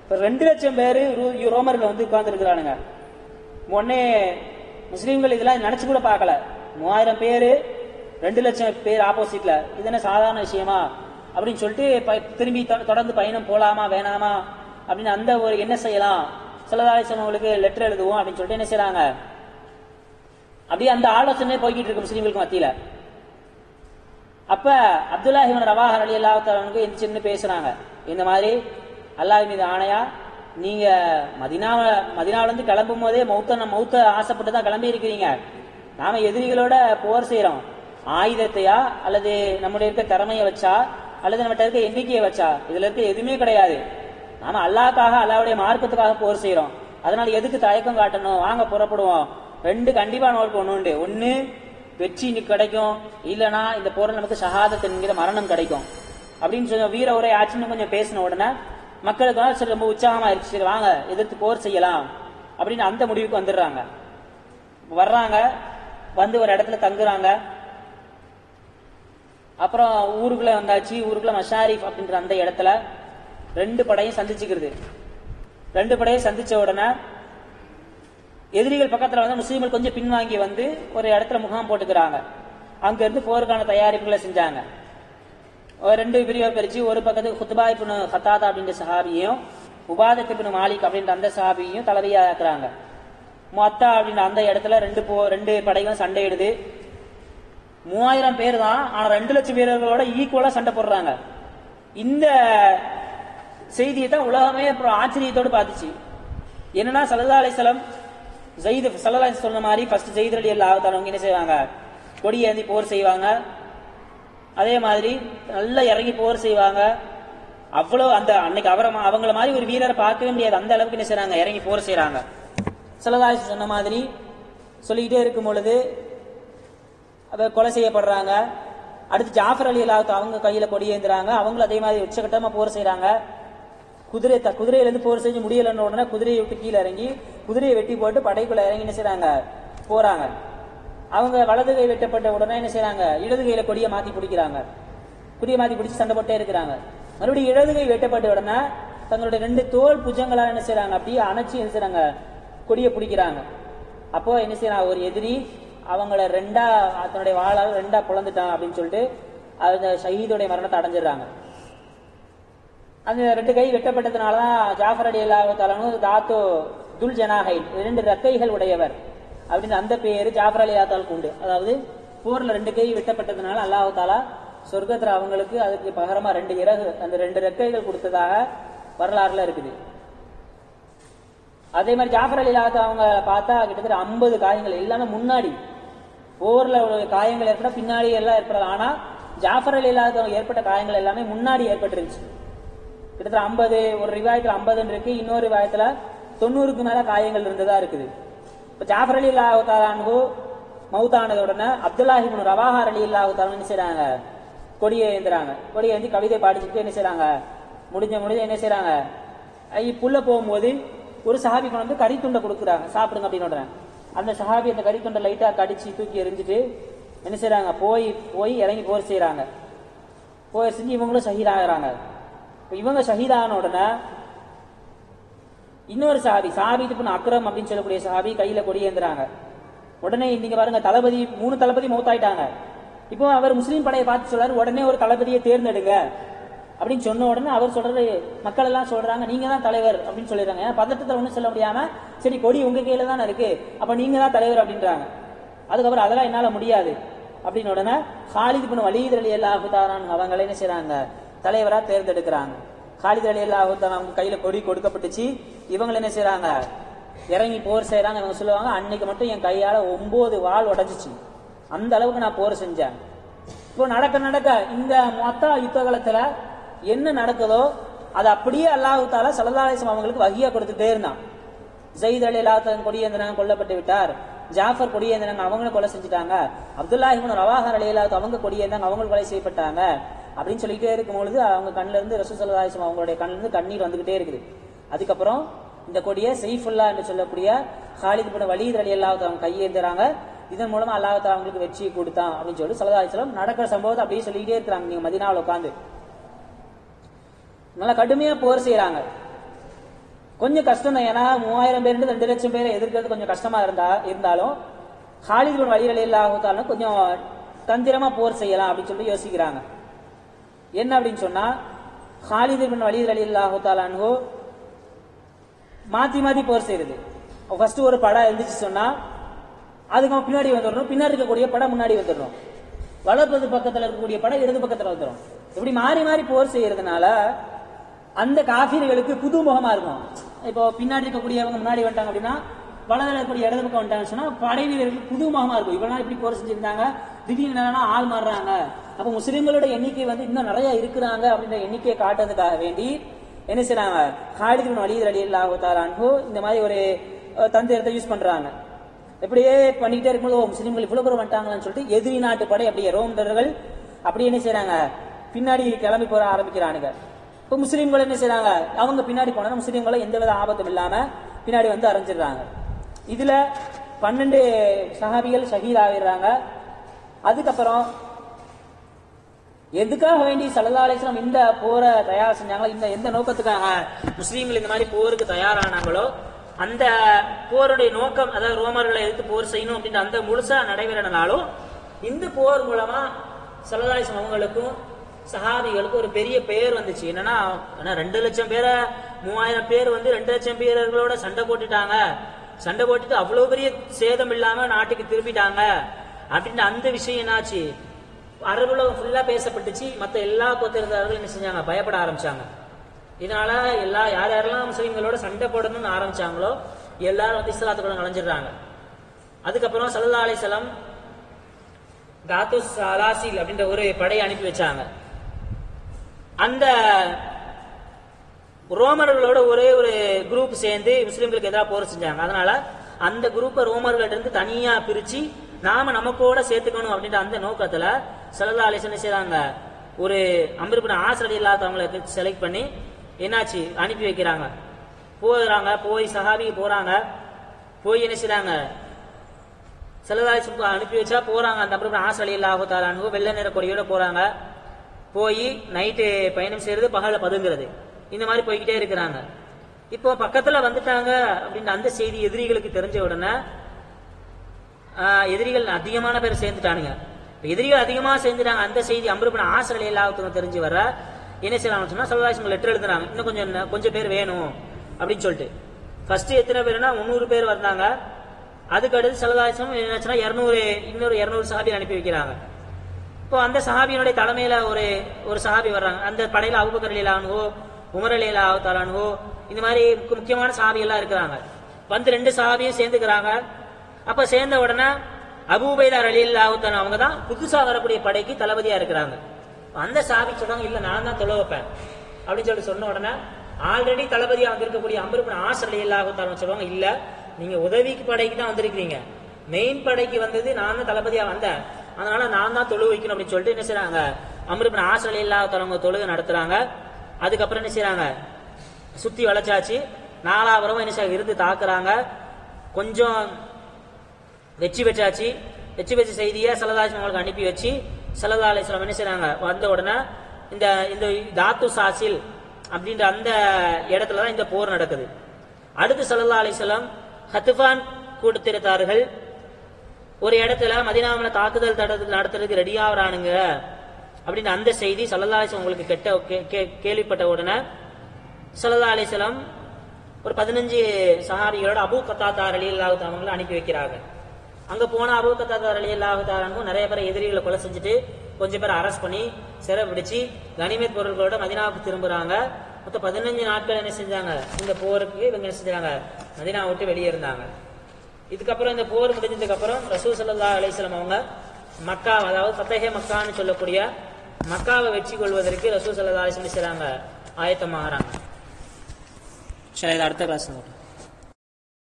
இப்ப ரெண்டு லட்சம் பேர் ரோமர்கள் வந்து உட்கார்ந்து இருக்கிறானுங்க உடனே முஸ்லீம்கள் இதெல்லாம் நினைச்சு கூட பார்க்கல மூவாயிரம் பேர் ரெண்டு லட்சம் பேர் ஆப்போசிட்ல இது என்ன சாதாரண விஷயமா அப்படின்னு சொல்லிட்டு ப- திரும்பி தொ- தொடர்ந்து பயணம் போலாமா வேணாமா அப்படின்னு அந்த ஒரு என்ன செய்யலாம் சிலதாலேசன் அவங்களுக்கு லெட்டர் எழுதுவோம் அப்படின்னு சொல்லிட்டு என்ன செய்றாங்க அப்படியே அந்த ஆலோசனை போய்கிட்டு இருக்கு முஸ்லீம்களுக்கு மத்தியில அப்ப அப்துல்லாஹிமன் ரவாஹர் அலி அல்லாஹாலுக்கு எந்திரிச்சு பேசுறாங்க இந்த மாதிரி அல்லாஹ் மீது ஆணையா நீங்க மதினாவ மதினாவில இருந்து கிளம்பும் போதே மௌத்த மௌத்த ஆசைப்பட்டு தான் கிளம்பி இருக்கிறீங்க நாம எதிரிகளோட போர் செய்யறோம் ஆயுதத்தையா அல்லது நம்முடைய இருக்க திறமையை வச்சா அல்லது நம்மகிட்ட இருக்க எண்ணிக்கையை வச்சா இதுல இருக்க எதுவுமே கிடையாது நாம அல்லாஹ்க்காக அல்லாவுடைய மார்க்கத்துக்காக போர் செய்யறோம் அதனால எதுக்கு தயக்கம் காட்டணும் வாங்க புறப்படுவோம் ரெண்டு கண்டிப்பா நோக்கு ஒண்ணு உண்டு ஒண்ணு வெற்றி இன்னைக்கு கிடைக்கும் இல்லனா இந்த போரில் நமக்கு ஷஹாதத் என்கிற மரணம் கிடைக்கும் அப்படின்னு சொல்லி வீர உரை ஆச்சுன்னு கொஞ்சம் பேசின உடனே மக்களுக்கு வந்து சரி ரொம்ப உற்சாகமா இருக்கு சரி வாங்க எதிர்த்து போர் செய்யலாம் அப்படின்னு அந்த முடிவுக்கு வந்துடுறாங்க வர்றாங்க வந்து ஒரு இடத்துல தங்குறாங்க அப்புறம் ஊருக்குள்ள வந்தாச்சு ஊருக்குள்ள மஷாரிஃப் அப்படின்ற அந்த இடத்துல ரெண்டு படையும் சந்திச்சுக்கிறது ரெண்டு படையும் சந்திச்ச உடனே எதிரிகள் பக்கத்துல வந்து முஸ்லீம்கள் கொஞ்சம் பின்வாங்கி வந்து ஒரு இடத்துல முகாம் போட்டுக்கிறாங்க அங்க இருந்து போருக்கான தயாரிப்புகளை செஞ்சாங்க ஒரு ரெண்டு பிரிவா பிரிச்சு ஒரு பக்கத்துக்கு குத்துபா இப்னு ஹத்தாதா அப்படின்ற சஹாபியும் உபாதத் இப்னு மாலிக் அப்படின்ற அந்த சஹாபியும் தலைவியா ஆக்குறாங்க மொத்தா அப்படின்ற அந்த இடத்துல ரெண்டு போ ரெண்டு படைகளும் சண்டையிடுது மூவாயிரம் பேர் தான் ஆனா ரெண்டு லட்சம் வீரர்களோட ஈக்குவலா சண்டை போடுறாங்க இந்த செய்தியை தான் உலகமே அப்புறம் ஆச்சரியத்தோடு பார்த்துச்சு என்னன்னா சல்லா அலிஸ்லாம் ஜெயித் சல்லா அலிஸ் சொன்ன மாதிரி ஃபர்ஸ்ட் ஜெயித் அலி அல்லாஹ் என்ன செய்வாங்க கொடி ஏந்தி போர் செய்வாங்க அதே மாதிரி நல்லா இறங்கி போர் செய்வாங்க அவ்வளவு அந்த அன்னைக்கு அவரை மா- அவங்கள மாதிரி ஒரு வீரரை பார்க்கவே முடியாது அந்த அளவுக்கு என்ன செய்றாங்க இறங்கி போர் செய்றாங்க சிலதாசி சொன்ன மாதிரி சொல்லிக்கிட்டே இருக்கும் பொழுது அவ கொலை செய்யப்படுறாங்க அடுத்து ஜாஃபர் அலி அல்லாஹ் அவங்க கையில கொடி ஏந்துறாங்க அவங்களும் அதே மாதிரி உச்சகட்டமா போர் செய்றாங்க குதிரை த- குதிரையிலேருந்து போர் செஞ்சு முடியலன்னு உடனே குதிரையை விட்டு கீழே இறங்கி குதிரையை வெட்டி போட்டு படைக்குள்ள இறங்கி என்ன செய்றாங்க போறாங்க அவங்க வலது கை வெட்டப்பட்ட உடனே என்ன செய்றாங்க இடது கையில கொடியை மாத்தி பிடிக்கிறாங்க கொடியை மாத்தி பிடிச்சு சண்டை போட்டே இருக்கிறாங்க மறுபடியும் இடது கை வெட்டப்பட்ட உடனே தங்களுடைய ரெண்டு தோல் புஜங்களால் என்ன செய்றாங்க அப்படியே அணைச்சு என்ன செய்றாங்க கொடியை பிடிக்கிறாங்க அப்போ என்ன செய்யறாங்க ஒரு எதிரி அவங்கள ரெண்டா தன்னுடைய வாளால் ரெண்டா பிளந்துட்டான் அப்படின்னு சொல்லிட்டு அந்த ஷஹீதுடைய மரணத்தை அடைஞ்சிடுறாங்க அந்த ரெண்டு கை வெட்டப்பட்டதுனாலதான் ஜாஃபர் அலி அல்லாஹாலும் தாத்தோ துல் ஜனாஹை இரண்டு ரெக்கைகள் உடையவர் அப்படின்னு அந்த பேரு ஜாஃபர் அலி அல்லாத்தாலுக்கு உண்டு அதாவது போர்ல ரெண்டு கை வெட்டப்பட்டதுனால அல்லாஹ் தாலா சொர்க்கத்துல அவங்களுக்கு அதுக்கு பகரமா ரெண்டு இறகு அந்த ரெண்டு ரெக்கைகள் கொடுத்ததாக வரலாறுல இருக்குது அதே மாதிரி ஜாஃபர் அலி அல்லாஹ் அவங்க பார்த்தா கிட்டத்தட்ட ஐம்பது காயங்கள் எல்லாமே முன்னாடி போர்ல ஒரு காயங்கள் ஏற்பட பின்னாடி எல்லாம் ஏற்படல ஆனா ஜாஃபர் அலி அல்லாஹ் ஏற்பட்ட காயங்கள் எல்லாமே முன்னாடி ஏற்பட்டுருந்துச்சு கிட்டத்தட்ட ஐம்பது ஒரு ரிவாயத்துல ஐம்பதுன்னு இருக்கு இன்னொரு ரிவாயத்துல தொண்ணூறுக்கு மேல காயங்கள் இருந்ததா இருக்குது இப்ப ஜாஃபர் அலி அல்லாஹு மௌத்தானது உடனே அப்துல்லாஹிபின் ரவாஹார் அலி அல்லாஹு என்ன செய்றாங்க கொடியை ஏந்துறாங்க கொடியை ஏந்தி கவிதை பாடிச்சுட்டு என்ன செய்றாங்க முடிஞ்ச முடிஞ்ச என்ன செய்றாங்க ஐ- புல்ல போகும்போது ஒரு சஹாபி கொண்டு வந்து கறி துண்டை கொடுக்குறாங்க சாப்பிடுங்க அப்படின்னு உடனே அந்த சஹாபி அந்த கறி துண்டை லைட்டா கடிச்சு தூக்கி எறிஞ்சிட்டு என்ன செய்றாங்க போய் போய் இறங்கி போர் செய்றாங்க போய் செஞ்சு இவங்களும் ஷஹீதாகிறாங்க இப்ப இவங்க ஷஹீதான உடனே இன்னொரு சாபி சாபித்து பண்ண அக்ரம் அப்படின்னு சொல்லக்கூடிய சாபி கையில கொடி ஏந்துறாங்க உடனே நீங்க பாருங்க தளபதி மூணு தளபதி மௌத்தாயிட்டாங்க இப்போ அவர் முஸ்லீம் படையை பார்த்து சொல்றாரு உடனே ஒரு தளபதியை தேர்ந்தெடுங்க அப்படின்னு சொன்ன உடனே அவர் சொல்றாரு மக்கள் எல்லாம் சொல்றாங்க நீங்க தான் தலைவர் அப்படின்னு சொல்லிடுறாங்க ஏன்னா பதட்டத்துல ஒண்ணும் சொல்ல முடியாம சரி கொடி உங்க கையில தானே இருக்கு அப்ப நீங்க தான் தலைவர் அப்படின்றாங்க அதுக்கப்புறம் அதெல்லாம் என்னால முடியாது அப்படின்னு உடனே ஹாலித் பின் வலீத் அலி அல்லாஹுதாரான் அவங்கள என்ன செய்றாங்க தலைவரா தேர்ந்தெடுக்கிறாங்க ஹாலித் அலி அல்லாஹுதான் அவங்க கையில கொடி கொடுக்கப்பட்டுச்சு இவங்க என்ன செய்றாங்க இறங்கி போர் செய்றாங்க இவங்க சொல்லுவாங்க அன்னைக்கு மட்டும் என் கையால ஒன்பது வாள் உடைஞ்சிச்சு அந்த அளவுக்கு நான் போர் செஞ்சேன் இப்போ நடக்க நடக்க இந்த மொத்த யுத்த காலத்துல என்ன நடக்குதோ அது அப்படியே அல்லாஹு தாலா சல்லல்லாஹு அவங்களுக்கு வகியா கொடுத்துட்டே இருந்தான் ஜெயித் அலி அல்லாத்தன் கொடியேந்திரன் கொல்லப்பட்டு விட்டார் ஜாஃபர் கொடியேந்திரன் அவங்களும் கொலை செஞ்சுட்டாங்க அப்துல்லா இப்னு ரவாஹர் அலி அல்லாத் அவங்க கொடியேந்தாங்க அவங்களும் கொலை செய்யப்பட்டாங்க அப்படின்னு சொல்லிக்கிட்டே இருக்கும் பொழுது அவங்க கண்ணுல இருந்து ரசூ சல்லாஹம் அவங்களுடைய கண்ணுல இருந்து கண்ணீர் வந்துகிட்டே இருக்குது அதுக்கப்புறம் இந்த கொடியை செய்ஃபுல்லா என்று சொல்லக்கூடிய ஹாலித் பின் வலீத் அலி அல்லாஹ் அவங்க கையேந்துறாங்க இதன் மூலமா அல்லாஹ் தஆலா அவங்களுக்கு வெற்றியை கொடுத்தான் அப்படின்னு சொல்லி சல்லா அலிஸ்லாம் நடக்கிற சம்பவத்தை அப்படியே சொல்லிக்கிட்டே இருக்கிறாங்க நீங்க மதினாவில் உட்காந்து நல்லா கடுமையா போர் செய்யறாங்க கொஞ்சம் கஷ்டம் தான் ஏன்னா மூவாயிரம் பேர் ரெண்டு லட்சம் பேரை எதிர்க்கிறது கொஞ்சம் கஷ்டமா இருந்தா இருந்தாலும் ஹாலித் பின் வலீத் ரலியல்லாஹு தஆலா கொஞ்சம் தந்திரமா போர் செய்யலாம் அப்படின்னு சொல்லி யோசிக்கிறாங்க என்ன அப்படின்னு சொன்னா ஹாலித் பின் வலீத் ரலியல்லாஹு தஆலாஹு மாத்தி மாத்தி போர் செய்யறது ஃபர்ஸ்ட் ஒரு படம் இருந்துச்சு சொன்னா அதுக்கு அவன் பின்னாடி வந்துடணும் பின்னாடி இருக்கக்கூடிய படம் முன்னாடி வந்துடணும் வலப்பது பக்கத்துல இருக்கக்கூடிய படம் இடது பக்கத்துல வந்துடும் இப்படி மாறி மாறி போர் செய்யறதுனால அந்த காஃபிர்களுக்கு புது முகமா இருக்கும் இப்போ பின்னாடி இருக்கக்கூடியவங்க முன்னாடி வந்துட்டாங்க அப்படின்னா வலதுல இருக்கக்கூடிய இடது பக்கம் வந்துட்டாங்கன்னு சொன்னா படை வீரர்களுக்கு புது முகமா இருக்கும் இவ்வளவு இப்படி போர் செஞ்சிருந்தாங்க திடீர்னு என்னன்னா ஆள் மாறுறாங்க அப்ப முஸ்லிம்களோட எண்ணிக்கை வந்து இன்னும் நிறைய இருக்கிறாங்க அப்படின்ற எண்ணிக்கையை காட்டுறதுக்காக வேண்டி என்ன செய்றாங்க ஹாலித் பின் வலீத் ரலியல்லாஹு தஆலா அன்ஹு இந்த மாதிரி ஒரு அஹ், தந்திரத்தை யூஸ் பண்றாங்க இப்படியே பண்ணிக்கிட்டே இருக்கும்போது ஓ முஸ்லீம்கள் இவ்வளவு பேர் வந்துட்டாங்கன்னு சொல்லிட்டு எதிரி நாட்டு படை அப்படியே ரோமர்கள் அப்படி என்ன செய்றாங்க பின்னாடி கிளம்பி போற ஆரம்பிக்கிறானுங்க இப்போ முஸ்லீம்கள் என்ன செய்றாங்க அவங்க பின்னாடி போனா முஸ்லீம்களை எந்தவித ஆபத்தும் இல்லாம பின்னாடி வந்து அரைஞ்சிடுறாங்க இதுல பன்னெண்டு சஹாபிகள் ஷஹீத் ஆகிடுறாங்க அதுக்கப்புறம் எதுக்காக வேண்டி சல்லா அலிஸ்லாம் இந்த போரை தயார் செஞ்சாங்களோ இந்த எந்த நோக்கத்துக்காக முஸ்லீம்கள் இந்த மாதிரி போருக்கு தயாரானாங்களோ அந்த போருடைய நோக்கம் அதாவது ரோமர்களை எதிர்த்து போர் செய்யணும் அப்படின்ற அந்த முழுசா நடைபெறனாலும் இந்த போர் மூலமா சல்லா அலிஸ்லாம் அவங்களுக்கும் சஹாபிகளுக்கும் ஒரு பெரிய பெயர் வந்துச்சு என்னன்னா ஏன்னா ரெண்டு லட்சம் பேரை மூவாயிரம் பேர் வந்து ரெண்டு லட்சம் பேர்களோட சண்டை போட்டுட்டாங்க சண்டை போட்டுட்டு அவ்வளவு பெரிய சேதம் இல்லாம நாட்டுக்கு திரும்பிட்டாங்க அப்படின்ற அந்த விஷயம் என்னாச்சு அரபுலகம் ஃபுல்லா பேசப்பட்டுச்சு மத்த எல்லா கோத்திரத்தார்களும் என்ன செஞ்சாங்க பயப்பட ஆரம்பிச்சாங்க இதனால எல்லா யார் யாரெல்லாம் முஸ்லிம்களோட சண்டை போடணும்னு ஆரம்பிச்சாங்களோ எல்லாரும் வந்து இஸ்லாத்துக்குள்ள நுழைஞ்சிடுறாங்க அதுக்கப்புறம் சல்லா அலிசலம் தாத்துஸ் அலாசில் அப்படின்ற ஒரு படையை அனுப்பி வச்சாங்க அந்த ரோமர்களோட ஒரே ஒரு குரூப் சேர்ந்து முஸ்லிம்களுக்கு எதிராக போர் செஞ்சாங்க அதனால அந்த குரூப்பை ரோமர்கள்ட்ட இருந்து தனியா பிரிச்சு நாம நமக்கோட சேர்த்துக்கணும் அப்படின்ற அந்த நோக்கத்துல சல்லா அலிசன் செய்றாங்க ஒரு அமிர்பின் ஆசிரியர் இல்லாதவங்களை செலக்ட் பண்ணி என்னாச்சு அனுப்பி வைக்கிறாங்க போகிறாங்க போய் சஹாபிக்கு போறாங்க போய் என்ன செய்றாங்க செல்லதாய் சும்மா அனுப்பி வச்சா போறாங்க அந்த அப்புறம் ஆசலி இல்லாஹாலு வெள்ளை நிற கொடியோட போறாங்க போய் நைட்டு பயணம் செய்யறது பகல பதுங்கிறது இந்த மாதிரி போய்கிட்டே இருக்கிறாங்க இப்போ பக்கத்துல வந்துட்டாங்க அப்படின்ற அந்த செய்தி எதிரிகளுக்கு தெரிஞ்ச உடனே ஆஹ், எதிரிகள் அதிகமான பேர் சேர்ந்துட்டானுங்க இப்ப எதிரிகள் அதிகமா சேர்ந்துட்டாங்க அந்த செய்தி அமிர்பன் ஆசலி இல்லாஹத்துக்கு தெரிஞ்சு வர என்ன செய்யறாங்கன்னு சொன்னா சல்லாசம் லெட்டர் எழுதுறாங்க இன்னும் கொஞ்சம் என்ன- கொஞ்சம் பேர் வேணும் அப்படின்னு சொல்லிட்டு ஃபர்ஸ்ட் எத்தனை பேர்னா முந்நூறு பேர் வந்தாங்க அதுக்கு அடுத்து சல்லதாசம் என்னாச்சுன்னா இருநூறு இன்னொரு இருநூறு சஹாபி அனுப்பி வைக்கிறாங்க இப்போ அந்த சஹாபியினுடைய தலைமையில ஒரு ஒரு சஹாபி வர்றாங்க அந்த படையில அபுபக்கர் அலிலானுவோ உமர் அலிலா தாலானுவோ இந்த மாதிரி முக்கிய- முக்கியமான சஹாபி எல்லாம் இருக்கிறாங்க வந்து ரெண்டு சஹாபியும் சேர்ந்துக்கிறாங்க அப்ப சேர்ந்த உடனே அபூபைதார் அலி அல்லாஹுத்தான அவங்க தான் புதுசா வரக்கூடிய படைக்கு தளபதியா இருக்கிறாங்க அந்த சஹாபி சொல்றாங்க இல்ல நான் தான் தொலை வைப்பேன் அப்படின்னு சொல்லி சொன்ன உடனே ஆல்ரெடி தளபதியா வந்திருக்கக்கூடிய அம்பருப்பின் ஆசர் அலி அல்லாஹுத்தான சொல்லுவாங்க இல்ல நீங்க உதவிக்கு படைக்கு தான் வந்திருக்கிறீங்க மெயின் படைக்கு வந்தது நான் தான் தளபதியா வந்தேன் அதனால நான் தான் தொழு வைக்கணும் அப்படின்னு சொல்லிட்டு என்ன செய்றாங்க அமிர்பின் ஆசிரியர் இல்லாதவங்க தொழுகை நடத்துறாங்க அதுக்கப்புறம் என்ன செய்றாங்க சுத்தி வளைச்சாச்சு நாலாபுரமும் என்ன செய்ய இருந்து தாக்குறாங்க கொஞ்சம் வெற்றி பெற்றாச்சு வெற்றி பெற்ற செய்தியை சல்லதாஸ் அவங்களுக்கு அனுப்பி வச்சு சல்லதா அலிஸ்லாம் என்ன செய்றாங்க வந்த உடனே இந்த இந்த தாத்து சாசில் அப்படின்ற அந்த இடத்துல தான் இந்த போர் நடக்குது அடுத்து சல்லல்லா அலிஸ்லாம் ஹத்துஃபான் கூட்டத்திரத்தார்கள் ஒரு இடத்துல மதினாவில் தாக்குதல் தடுத்து நடத்துறதுக்கு ரெடி ஆகுறானுங்க அப்படின்னு அந்த செய்தி சல்லல்லா அலிஸ்லாம் உங்களுக்கு கெட்ட கே- கே- கேள்விப்பட்ட உடனே சல்லல்லா அலிஸ்லாம் ஒரு பதினஞ்சு சஹாபிகளோட அபூ கத்தாத்தார் அலி அல்லாஹு அவங்களை அனுப்பி வைக்கிறாங்க அங்க போன அபூ கத்தாத்தார் அலி அல்லாஹு தாரனுக்கும் நிறைய பேர் எதிரிகளை கொலை செஞ்சுட்டு கொஞ்சம் பேர் அரெஸ்ட் பண்ணி சிறை பிடிச்சு கனிமத் பொருட்களோட மதினாவுக்கு திரும்புறாங்க மொத்தம் பதினஞ்சு நாட்கள் என்ன செஞ்சாங்க இந்த போருக்கு இவங்க என்ன செஞ்சாங்க மதினா விட்டு வெளியே இருந்தாங்க இதுக்கப்புறம் இந்த போர் முடிஞ்சதுக்கு அப்புறம் ரசூல் சல்லா அலிஸ்லாம் அவங்க மக்கா அதாவது ஃபத்தஹே மக்கான்னு சொல்லக்கூடிய மக்காவை வெற்றி கொள்வதற்கு ரசூல் சல்லா அலிஸ்லாம் செய்றாங்க ஆயத்தமாகறாங்க சரி இது அடுத்த கிளாஸ்